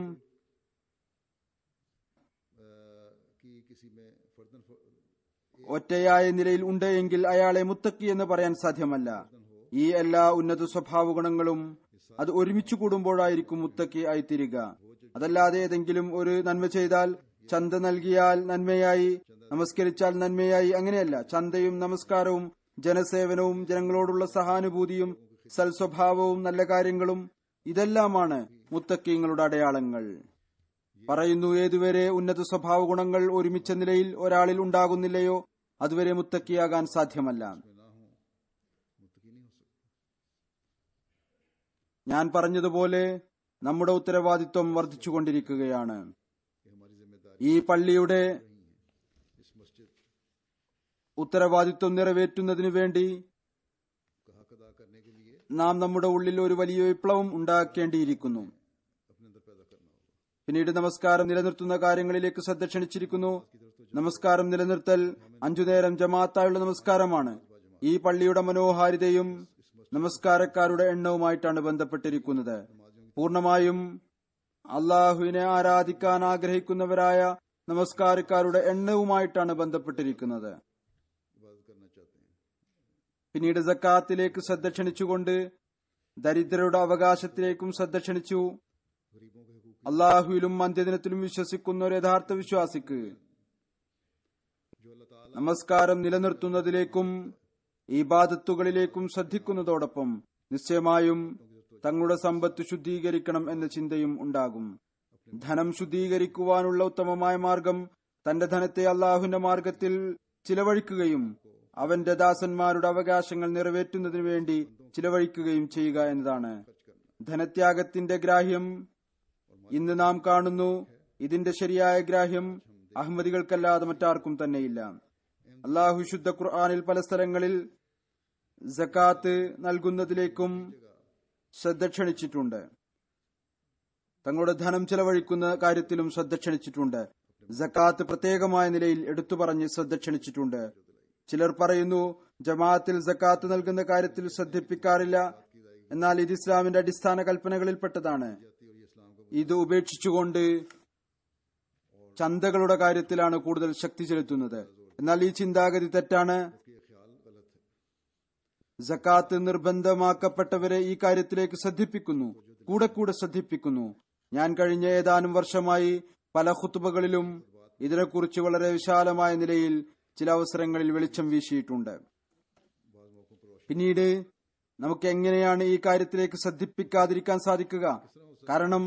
अ, की किसी में फर्दन फ- ഒറ്റയായ നിലയിൽ ഉണ്ട് എങ്കിൽ അയാളെ മുത്തക്കി എന്ന് പറയാൻ സാധ്യമല്ല ഈ എല്ലാ ഉന്നത സ്വഭാവ ഗുണങ്ങളും അത് ഒരുമിച്ച് കൂടുമ്പോഴായിരിക്കും മുത്തക്കി ആയിത്തീരുക അതല്ലാതെ ഏതെങ്കിലും ഒരു നന്മ ചെയ്താൽ ചന്ത നൽകിയാൽ നന്മയായി നമസ്കരിച്ചാൽ നന്മയായി അങ്ങനെയല്ല ചന്തയും നമസ്കാരവും ജനസേവനവും ജനങ്ങളോടുള്ള സഹാനുഭൂതിയും സൽസ്വഭാവവും നല്ല കാര്യങ്ങളും ഇതെല്ലാമാണ് മുത്തക്കിങ്ങളുടെ അടയാളങ്ങൾ പറയുന്നു ഏതുവരെ ഉന്നത സ്വഭാവ ഗുണങ്ങൾ ഒരുമിച്ച നിലയിൽ ഒരാളിൽ ഉണ്ടാകുന്നില്ലയോ അതുവരെ മുത്തക്കിയാകാൻ സാധ്യമല്ല में ना हो मुत्तकी नहीं हो सकता ഞാൻ പറഞ്ഞതുപോലെ നമ്മുടെ ഉത്തരവാദിത്വം വർദ്ധിച്ചുകൊണ്ടിരിക്കുകയാണ് ये हमारी जिम्मेदारी ഈ പള്ളിയുടെ इस मस्जिद ഉത്തരവാദിത്വം നിറവേറ്റുന്നതിനു വേണ്ടി का हक अदा करने के लिए നാം നമ്മുടെ ഉള്ളിൽ ഒരു വലിയ വിപ്ലവം ഉണ്ടാക്കേണ്ടിയിരിക്കുന്നു अपने अंदर पैदा करना होगा പിന്നീട് നമസ്കാരം നിലനിർത്തുന്ന കാര്യങ്ങളിലേക്ക് ശ്രദ്ധ ക്ഷണിച്ചിരിക്കുന്നു നമസ്കാരം നിലനിർത്തൽ അഞ്ചു നേരം ജമാഅത്തായുള്ള നമസ്കാരമാണ് ഈ പള്ളിയുടെ മനോഹാരിതയും നമസ്കാരക്കാരുടെ എണ്ണവുമായിട്ടാണ് ബന്ധപ്പെട്ടിരിക്കുന്നത് പൂർണമായും അള്ളാഹുവിനെ ആരാധിക്കാൻ ആഗ്രഹിക്കുന്നവരായ നമസ്കാരക്കാരുടെ എണ്ണവുമായിട്ടാണ് ബന്ധപ്പെട്ടിരിക്കുന്നത് इबादत करना चाहते हैं പിന്നീട് സക്കാത്തിലേക്ക് ശ്രദ്ധ ക്ഷണിച്ചുകൊണ്ട് ദരിദ്രരുടെ അവകാശത്തിലേക്കും ശ്രദ്ധ ക്ഷണിച്ചു गरीबों के हकूक അള്ളാഹുവിലും അന്ത്യദിനത്തിലും വിശ്വസിക്കുന്ന ഒരു യഥാർത്ഥ വിശ്വാസിക്ക് जो अल्लाह ताला നമസ്കാരം നിലനിർത്തുന്നതിലേക്കും ഈബാദത്തുകളിലേക്കും ശ്രദ്ധിക്കുന്നതോടൊപ്പം നിശ്ചയമായും തങ്ങളുടെ സമ്പത്ത് ശുദ്ധീകരിക്കണം എന്ന ചിന്തയും ഉണ്ടാകും ധനം ശുദ്ധീകരിക്കുവാനുള്ള ഉത്തമമായ മാർഗം തന്റെ ധനത്തെ അള്ളാഹുവിന്റെ മാർഗത്തിൽ ചിലവഴിക്കുകയും അവന്റെ ദാസന്മാരുടെ അവകാശങ്ങൾ നിറവേറ്റുന്നതിനു വേണ്ടി ചിലവഴിക്കുകയും ചെയ്യുക എന്നതാണ് ധനത്യാഗത്തിന്റെ ഗ്രാഹ്യം ഇന്ന് നാം കാണുന്നു ഇതിന്റെ ശരിയായ ഗ്രാഹ്യം അഹമ്മദികൾക്കല്ലാതെ മറ്റാർക്കും തന്നെയില്ല അള്ളാഹു ശുദ്ധ ഖുർആാനിൽ പല സ്ഥലങ്ങളിൽ ജക്കാത്ത് നൽകുന്നതിലേക്കും ശ്രദ്ധ ക്ഷണിച്ചിട്ടുണ്ട് തങ്ങളുടെ ധനം ചെലവഴിക്കുന്ന കാര്യത്തിലും ശ്രദ്ധ ക്ഷണിച്ചിട്ടുണ്ട് ജക്കാത്ത് പ്രത്യേകമായ നിലയിൽ എടുത്തു പറഞ്ഞ് ശ്രദ്ധ ക്ഷണിച്ചിട്ടുണ്ട് ചിലർ പറയുന്നു ജമാഅത്തിൽ ജക്കാത്ത് നൽകുന്ന കാര്യത്തിൽ ശ്രദ്ധിപ്പിക്കാറില്ല എന്നാൽ ഇത് ഇസ്ലാമിന്റെ അടിസ്ഥാന കൽപ്പനകളിൽപ്പെട്ടതാണ് ഇത് ഉപേക്ഷിച്ചുകൊണ്ട് ചന്തകളുടെ കാര്യത്തിലാണ് കൂടുതൽ ശക്തി ചെലുത്തുന്നത് എന്നാൽ ഈ ചിന്താഗതി തെറ്റാണ് ജക്കാത്ത് നിർബന്ധമാക്കപ്പെട്ടവരെ ഈ കാര്യത്തിലേക്ക് ശ്രദ്ധിപ്പിക്കുന്നു കൂടെ കൂടെ ശ്രദ്ധിപ്പിക്കുന്നു ഞാൻ കഴിഞ്ഞ ഏതാനും വർഷമായി പല ഖുത്തുബകളിലും ഇതിനെക്കുറിച്ച് വളരെ വിശാലമായ നിലയിൽ ചില അവസരങ്ങളിൽ വെളിച്ചം വീശിയിട്ടുണ്ട് പിന്നീട് നമുക്ക് എങ്ങനെയാണ് ഈ കാര്യത്തിലേക്ക് ശ്രദ്ധിപ്പിക്കാതിരിക്കാൻ സാധിക്കുക കാരണം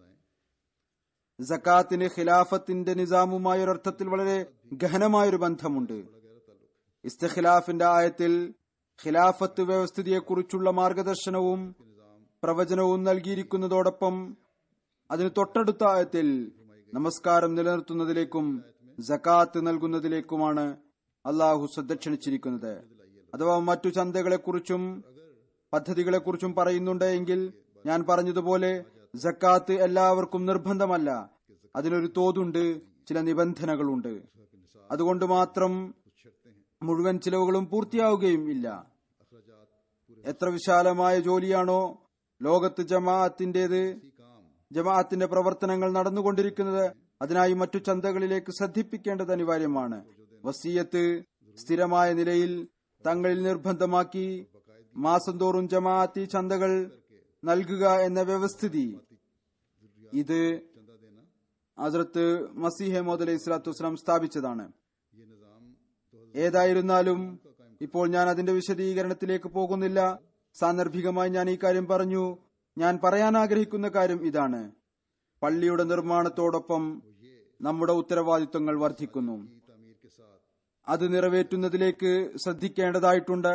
ജക്കാത്തിന് ഖിലാഫത്തിന്റെ നിസാമുമായ ഒരർത്ഥത്തിൽ വളരെ ഗഹനമായൊരു ബന്ധമുണ്ട് ഇസ്തഖിലാഫിന്റെ ആയത്തിൽ ഖിലാഫത്ത് വ്യവസ്ഥിതിയെക്കുറിച്ചുള്ള മാർഗദർശനവും പ്രവചനവും നൽകിയിരിക്കുന്നതോടൊപ്പം അതിന് തൊട്ടടുത്ത ആയത്തിൽ നമസ്കാരം നിലനിർത്തുന്നതിലേക്കും ജക്കാത്ത് നൽകുന്നതിലേക്കുമാണ് അള്ളാഹു ശ്രദ്ധ ക്ഷണിച്ചിരിക്കുന്നത് അഥവാ മറ്റു ചന്തകളെക്കുറിച്ചും പദ്ധതികളെക്കുറിച്ചും പറയുന്നുണ്ട് എങ്കിൽ ഞാൻ പറഞ്ഞതുപോലെ ജക്കാത്ത് എല്ലാവർക്കും നിർബന്ധമല്ല അതിനൊരു തോതുണ്ട് ചില നിബന്ധനകളുണ്ട് അതുകൊണ്ട് മാത്രം മുഴുവൻ ചിലവുകളും പൂർത്തിയാവുകയും ഇല്ല എത്ര വിശാലമായ ജോലിയാണോ ലോകത്ത് ജമാഅത്തിന്റേത് ജമാഅത്തിന്റെ പ്രവർത്തനങ്ങൾ നടന്നുകൊണ്ടിരിക്കുന്നത് അതിനായി മറ്റു ചന്തകളിലേക്ക് ശ്രദ്ധിപ്പിക്കേണ്ടത് അനിവാര്യമാണ് വസീയത്ത് സ്ഥിരമായ നിലയിൽ തങ്ങളിൽ നിർബന്ധമാക്കി മാസം തോറും ജമാഅത്തി ചന്തകൾ നൽകുക എന്ന വ്യവസ്ഥിതി ഇത് ഹസ്രത്ത് മസീഹെ മോദ് അലൈഹി സ്വലാത്തു വസ്സലാം സ്ഥാപിച്ചതാണ് ഏതായിരുന്നാലും ഇപ്പോൾ ഞാൻ അതിന്റെ വിശദീകരണത്തിലേക്ക് പോകുന്നില്ല സാന്ദർഭികമായി ഞാൻ ഈ കാര്യം പറഞ്ഞു ഞാൻ പറയാൻ ആഗ്രഹിക്കുന്ന കാര്യം ഇതാണ് പള്ളിയുടെ നിർമ്മാണത്തോടൊപ്പം നമ്മുടെ ഉത്തരവാദിത്വങ്ങൾ വർദ്ധിക്കുന്നു അത് നിറവേറ്റുന്നതിലേക്ക് ശ്രദ്ധിക്കേണ്ടതായിട്ടുണ്ട്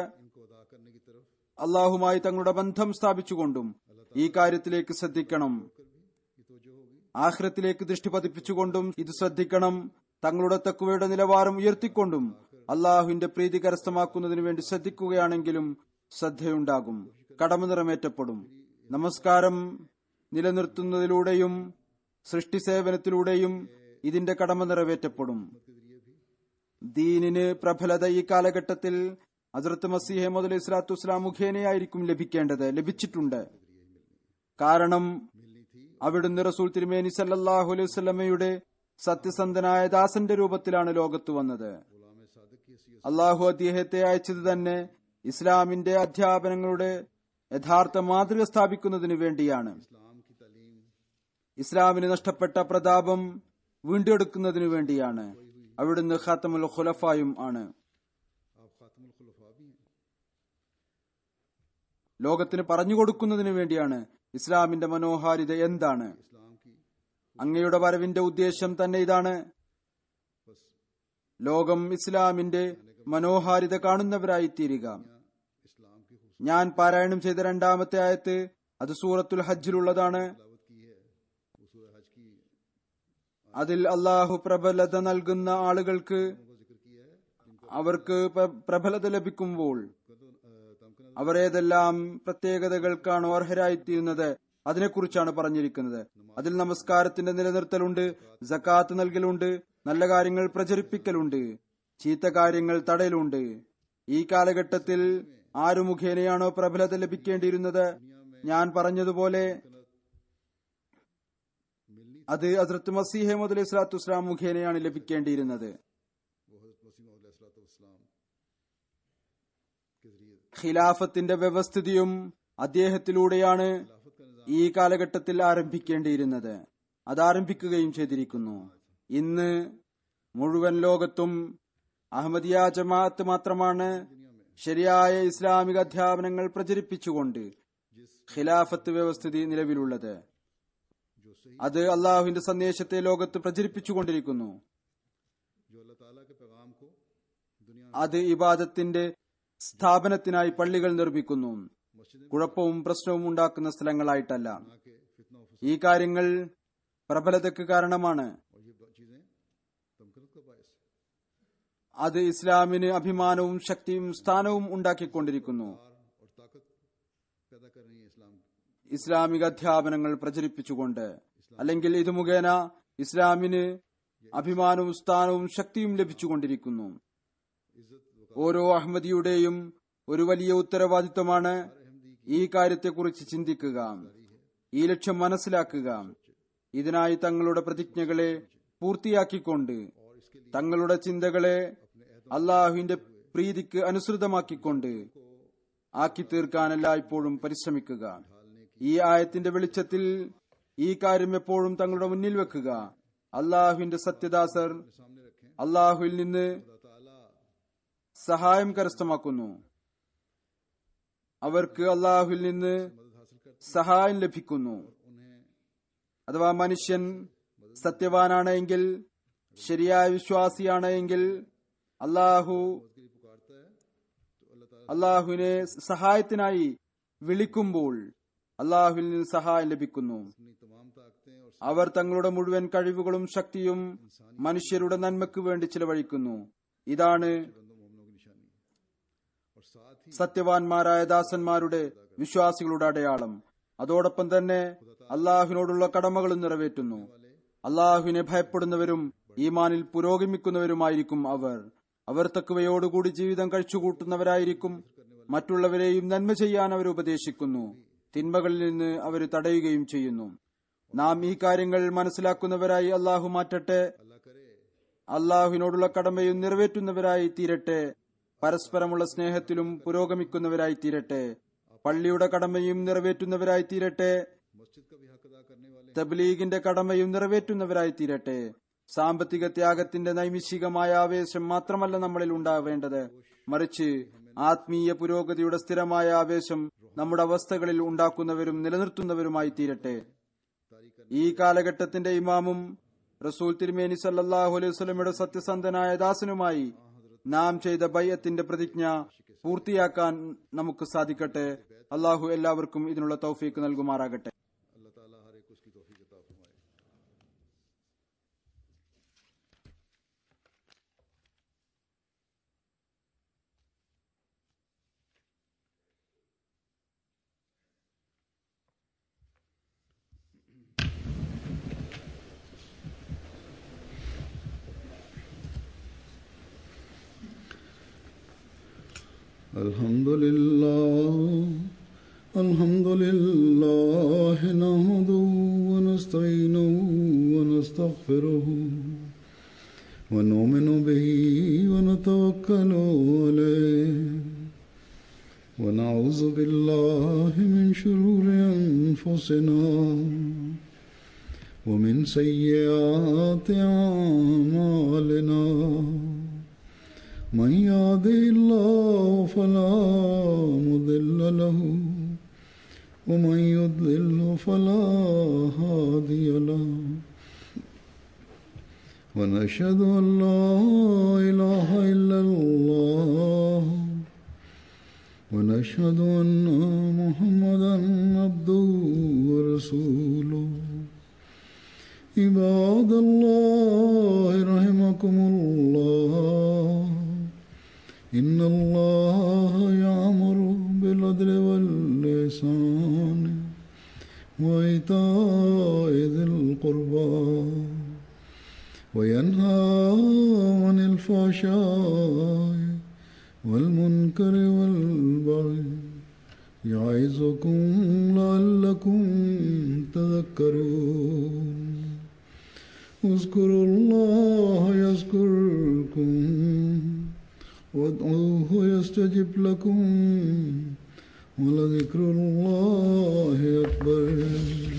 അള്ളാഹുമായി തങ്ങളുടെ ബന്ധം സ്ഥാപിച്ചുകൊണ്ടും ഈ കാര്യത്തിലേക്ക് ശ്രദ്ധിക്കണം ആഹ്രത്തിലേക്ക് ദൃഷ്ടി പതിപ്പിച്ചുകൊണ്ടും ഇത് ശ്രദ്ധിക്കണം തങ്ങളുടെ തക്കുവയുടെ നിലവാരം ഉയർത്തിക്കൊണ്ടും അള്ളാഹുവിന്റെ പ്രീതി കരസ്ഥമാക്കുന്നതിന് വേണ്ടി ശ്രദ്ധിക്കുകയാണെങ്കിലും ശ്രദ്ധയുണ്ടാകും കടമ നിറമേറ്റപ്പെടും നമസ്കാരം നിലനിർത്തുന്നതിലൂടെയും സൃഷ്ടി സേവനത്തിലൂടെയും ഇതിന്റെ കടമ നിറവേറ്റപ്പെടും ദീനിന് പ്രബലത ഈ കാലഘട്ടത്തിൽ ഹസരത്ത് മസീഹ് മുതൽ ഇസ്ലാത്തു വസ്സലാം മുഖേനയായിരിക്കും ലഭിക്കേണ്ടത് ലഭിച്ചിട്ടുണ്ട് കാരണം അവിടുന്ന് റസൂൽ തിരുമേനി സല്ലാഹു അലൈഹി സ്വലമയുടെ സത്യസന്ധനായ ദാസന്റെ രൂപത്തിലാണ് ലോകത്ത് വന്നത് അള്ളാഹു അദ്ദേഹത്തെ അയച്ചത് തന്നെ ഇസ്ലാമിന്റെ അധ്യാപനങ്ങളുടെ യഥാർത്ഥ മാതൃക സ്ഥാപിക്കുന്നതിന് വേണ്ടിയാണ് ഇസ്ലാമിന് നഷ്ടപ്പെട്ട പ്രതാപം വീണ്ടെടുക്കുന്നതിനു വേണ്ടിയാണ് അവിടുന്ന് ഖാത്തമുൽ ഖുലഫായും ആണ് ലോകത്തിന് പറഞ്ഞുകൊടുക്കുന്നതിന് വേണ്ടിയാണ് ഇസ്ലാമിന്റെ മനോഹാരിത എന്താണ് അങ്ങയുടെ വരവിന്റെ ഉദ്ദേശം തന്നെ ഇതാണ് ലോകം ഇസ്ലാമിന്റെ മനോഹാരിത കാണുന്നവരായി തീരുക ഞാൻ പാരായണം ചെയ്ത രണ്ടാമത്തെ ആയത്ത് അത് സൂറത്തുൽ ഹജ്ജിലുള്ളതാണ് അതിൽ അള്ളാഹു പ്രബലത നൽകുന്ന ആളുകൾക്ക് അവർക്ക് പ്രബലത ലഭിക്കുമ്പോൾ അവർ ഏതെല്ലാം പ്രത്യേകതകൾക്കാണോ അർഹരായിത്തീരുന്നത് അതിനെക്കുറിച്ചാണ് പറഞ്ഞിരിക്കുന്നത് അതിൽ നമസ്കാരത്തിന്റെ നിലനിർത്തലുണ്ട് ജക്കാത്ത് നൽകലുണ്ട് നല്ല കാര്യങ്ങൾ പ്രചരിപ്പിക്കലുണ്ട് ചീത്ത കാര്യങ്ങൾ തടയലുണ്ട് ഈ കാലഘട്ടത്തിൽ ആരു മുഖേനയാണോ പ്രബലത ലഭിക്കേണ്ടിയിരുന്നത് ഞാൻ പറഞ്ഞതുപോലെ അത് ഹസ്രത്ത് മസീഹെ മുതലി സ്വലാത്തു വസ്ലാം മുഖേനയാണ് ലഭിക്കേണ്ടിയിരുന്നത് ഖിലാഫത്തിന്റെ വ്യവസ്ഥിതിയും അദ്ദേഹത്തിലൂടെയാണ് ഈ കാലഘട്ടത്തിൽ ആരംഭിക്കേണ്ടിയിരുന്നത് അത് ആരംഭിക്കുകയും ചെയ്തിരിക്കുന്നു ഇന്ന് മുഴുവൻ ലോകത്തും അഹമ്മദിയ ജമാഅത്ത് മാത്രമാണ് ശരിയായ ഇസ്ലാമിക അധ്യാപനങ്ങൾ പ്രചരിപ്പിച്ചുകൊണ്ട് ഖിലാഫത്ത് വ്യവസ്ഥിതി നിലവിലുള്ളത് അത് അള്ളാഹുവിന്റെ സന്ദേശത്തെ ലോകത്ത് പ്രചരിപ്പിച്ചുകൊണ്ടിരിക്കുന്നു जो अल्लाह ताला के पैगाम को दुनिया അത് ഇബാദത്തിന്റെ സ്ഥാപനത്തിനായി പള്ളികൾ നിർമ്മിക്കുന്നു കുഴപ്പവും പ്രശ്നവും ഉണ്ടാക്കുന്ന സ്ഥലങ്ങളായിട്ടല്ല के फितना और ഈ കാര്യങ്ങൾ പ്രബലതയ്ക്ക് കാരണമാണ് और ये ब- चीजें तमकनत का बायस है അത് ഇസ്ലാമിന് അഭിമാനവും ശക്തിയും സ്ഥാനവും ഉണ്ടാക്കിക്കൊണ്ടിരിക്കുന്നു और ताकत पैदा कर रही है इस्लाम की ഇസ്ലാമിക അധ്യാപനങ്ങൾ പ്രചരിപ്പിച്ചുകൊണ്ട് അല്ലെങ്കിൽ ഇത് മുഖേന ഇസ്ലാമിന് അഭിമാനവും സ്ഥാനവും ശക്തിയും ലഭിച്ചുകൊണ്ടിരിക്കുന്നു ഓരോ അഹമ്മദിയുടെയും ഒരു വലിയ ഉത്തരവാദിത്വമാണ് ഈ കാര്യത്തെക്കുറിച്ച് ചിന്തിക്കുക ഈ ലക്ഷ്യം മനസ്സിലാക്കുക ഇതിനായി തങ്ങളുടെ പ്രതിജ്ഞകളെ പൂർത്തിയാക്കിക്കൊണ്ട് തങ്ങളുടെ ചിന്തകളെ അള്ളാഹുവിന്റെ പ്രീതിക്ക് അനുസൃതമാക്കിക്കൊണ്ട് ആക്കി തീർക്കാൻ എല്ലായ്പ്പോഴും പരിശ്രമിക്കുക ഈ ആയത്തിന്റെ വെളിച്ചത്തിൽ ഈ കാര്യം എപ്പോഴും തങ്ങളുടെ മുന്നിൽ വെക്കുക അള്ളാഹുവിന്റെ സത്യദാസർ അള്ളാഹുവിൽ നിന്ന് സഹായം കരസ്ഥമാക്കുന്നു അവർക്ക് അള്ളാഹുവിൽ നിന്ന് സഹായം ലഭിക്കുന്നു അഥവാ മനുഷ്യൻ സത്യവാനാണ് എങ്കിൽ ശരിയായ വിശ്വാസിയാണ് എങ്കിൽ അള്ളാഹു അള്ളാഹുവിനെ സഹായത്തിനായി വിളിക്കുമ്പോൾ അള്ളാഹുവിൽ നിന്ന് സഹായം ലഭിക്കുന്നു अपनी तमाम ताकतें और അവർ തങ്ങളുടെ മുഴുവൻ കഴിവുകളും ശക്തിയും മനുഷ്യരുടെ നന്മയ്ക്ക് വേണ്ടി ചിലവഴിക്കുന്നു ഇതാണ് बंदों मोमनों की निशानी और साथ ही സത്യവാൻമാരായ ദാസന്മാരുടെ വിശ്വാസികളുടെ അടയാളം അതോടൊപ്പം തന്നെ അള്ളാഹുവിനോടുള്ള കടമകളും നിറവേറ്റുന്നു അള്ളാഹുവിനെ ഭയപ്പെടുന്നവരും ഈമാനിൽ പുരോഗമിക്കുന്നവരുമായിരിക്കും അവർ അവർ തക്കുവയോടുകൂടി ജീവിതം കഴിച്ചുകൂട്ടുന്നവരായിരിക്കും മറ്റുള്ളവരെയും നന്മ ചെയ്യാൻ അവർ ഉപദേശിക്കുന്നു തിന്മകളിൽ നിന്ന് അവർ തടയുകയും ചെയ്യുന്നു നാം ഈ കാര്യങ്ങൾ മനസ്സിലാക്കുന്നവരായി അള്ളാഹു മാറ്റട്ടെ അള്ളാഹുവിനോടുള്ള കടമയും നിറവേറ്റുന്നവരായി തീരട്ടെ പരസ്പരമുള്ള സ്നേഹത്തിലും പുരോഗമിക്കുന്നവരായി തീരട്ടെ പള്ളിയുടെ കടമയും നിറവേറ്റുന്നവരായി തീരട്ടെ मस्जिद का भी हक अदा करने वाले തബ്ലീഗിന്റെ കടമയും നിറവേറ്റുന്നവരായി തീരട്ടെ സാമ്പത്തിക ത്യാഗത്തിന്റെ നൈമിഷികമായ ആവേശം മാത്രമല്ല നമ്മളിൽ ഉണ്ടാവേണ്ടത് മറിച്ച് ആത്മീയ പുരോഗതിയുടെ സ്ഥിരമായ ആവേശം നമ്മുടെ അവസ്ഥകളിൽ ഉണ്ടാക്കുന്നവരും നിലനിർത്തുന്നവരുമായി തീരട്ടെ ഈ കാലഘട്ടത്തിന്റെ ഇമാമും റസൂൽ തിരുമേനി സല്ലാഹു അലൈഹി വസല്ലമയുടെ സത്യസന്ധനായ ദാസനുമായി നാം ചെയ്ത ബയ്യത്തിന്റെ പ്രതിജ്ഞ പൂർത്തിയാക്കാൻ നമുക്ക് സാധിക്കട്ടെ അള്ളാഹു എല്ലാവർക്കും ഇതിനുള്ള തൗഫീക്ക് നൽകുമാറാകട്ടെ अल्लाह ताला हर एक उसकी तौफीक अता फरमाए الحمد لله الحمد لله نحمده ونستعينه ونستغفره ونؤمن به ونتوكل عليه ونعوذ بالله من شرور أنفسنا ومن سيئات أعمالنا من يهده الله فلا مضل له ومن يضلل فلا هادي له ونشهد أن لا إله إلا الله ونشهد أن محمدا عبده ورسوله عباد الله رحمكم الله إن الله يأمر بالعدل واللسان وإيتاء ذي القربى وينهى عن الفحشاء والمنكر والبغي يعظكم لعلكم تذكرون اذكروا الله يذكركم وادعوه يستجب لكم ولذكر الله أكبر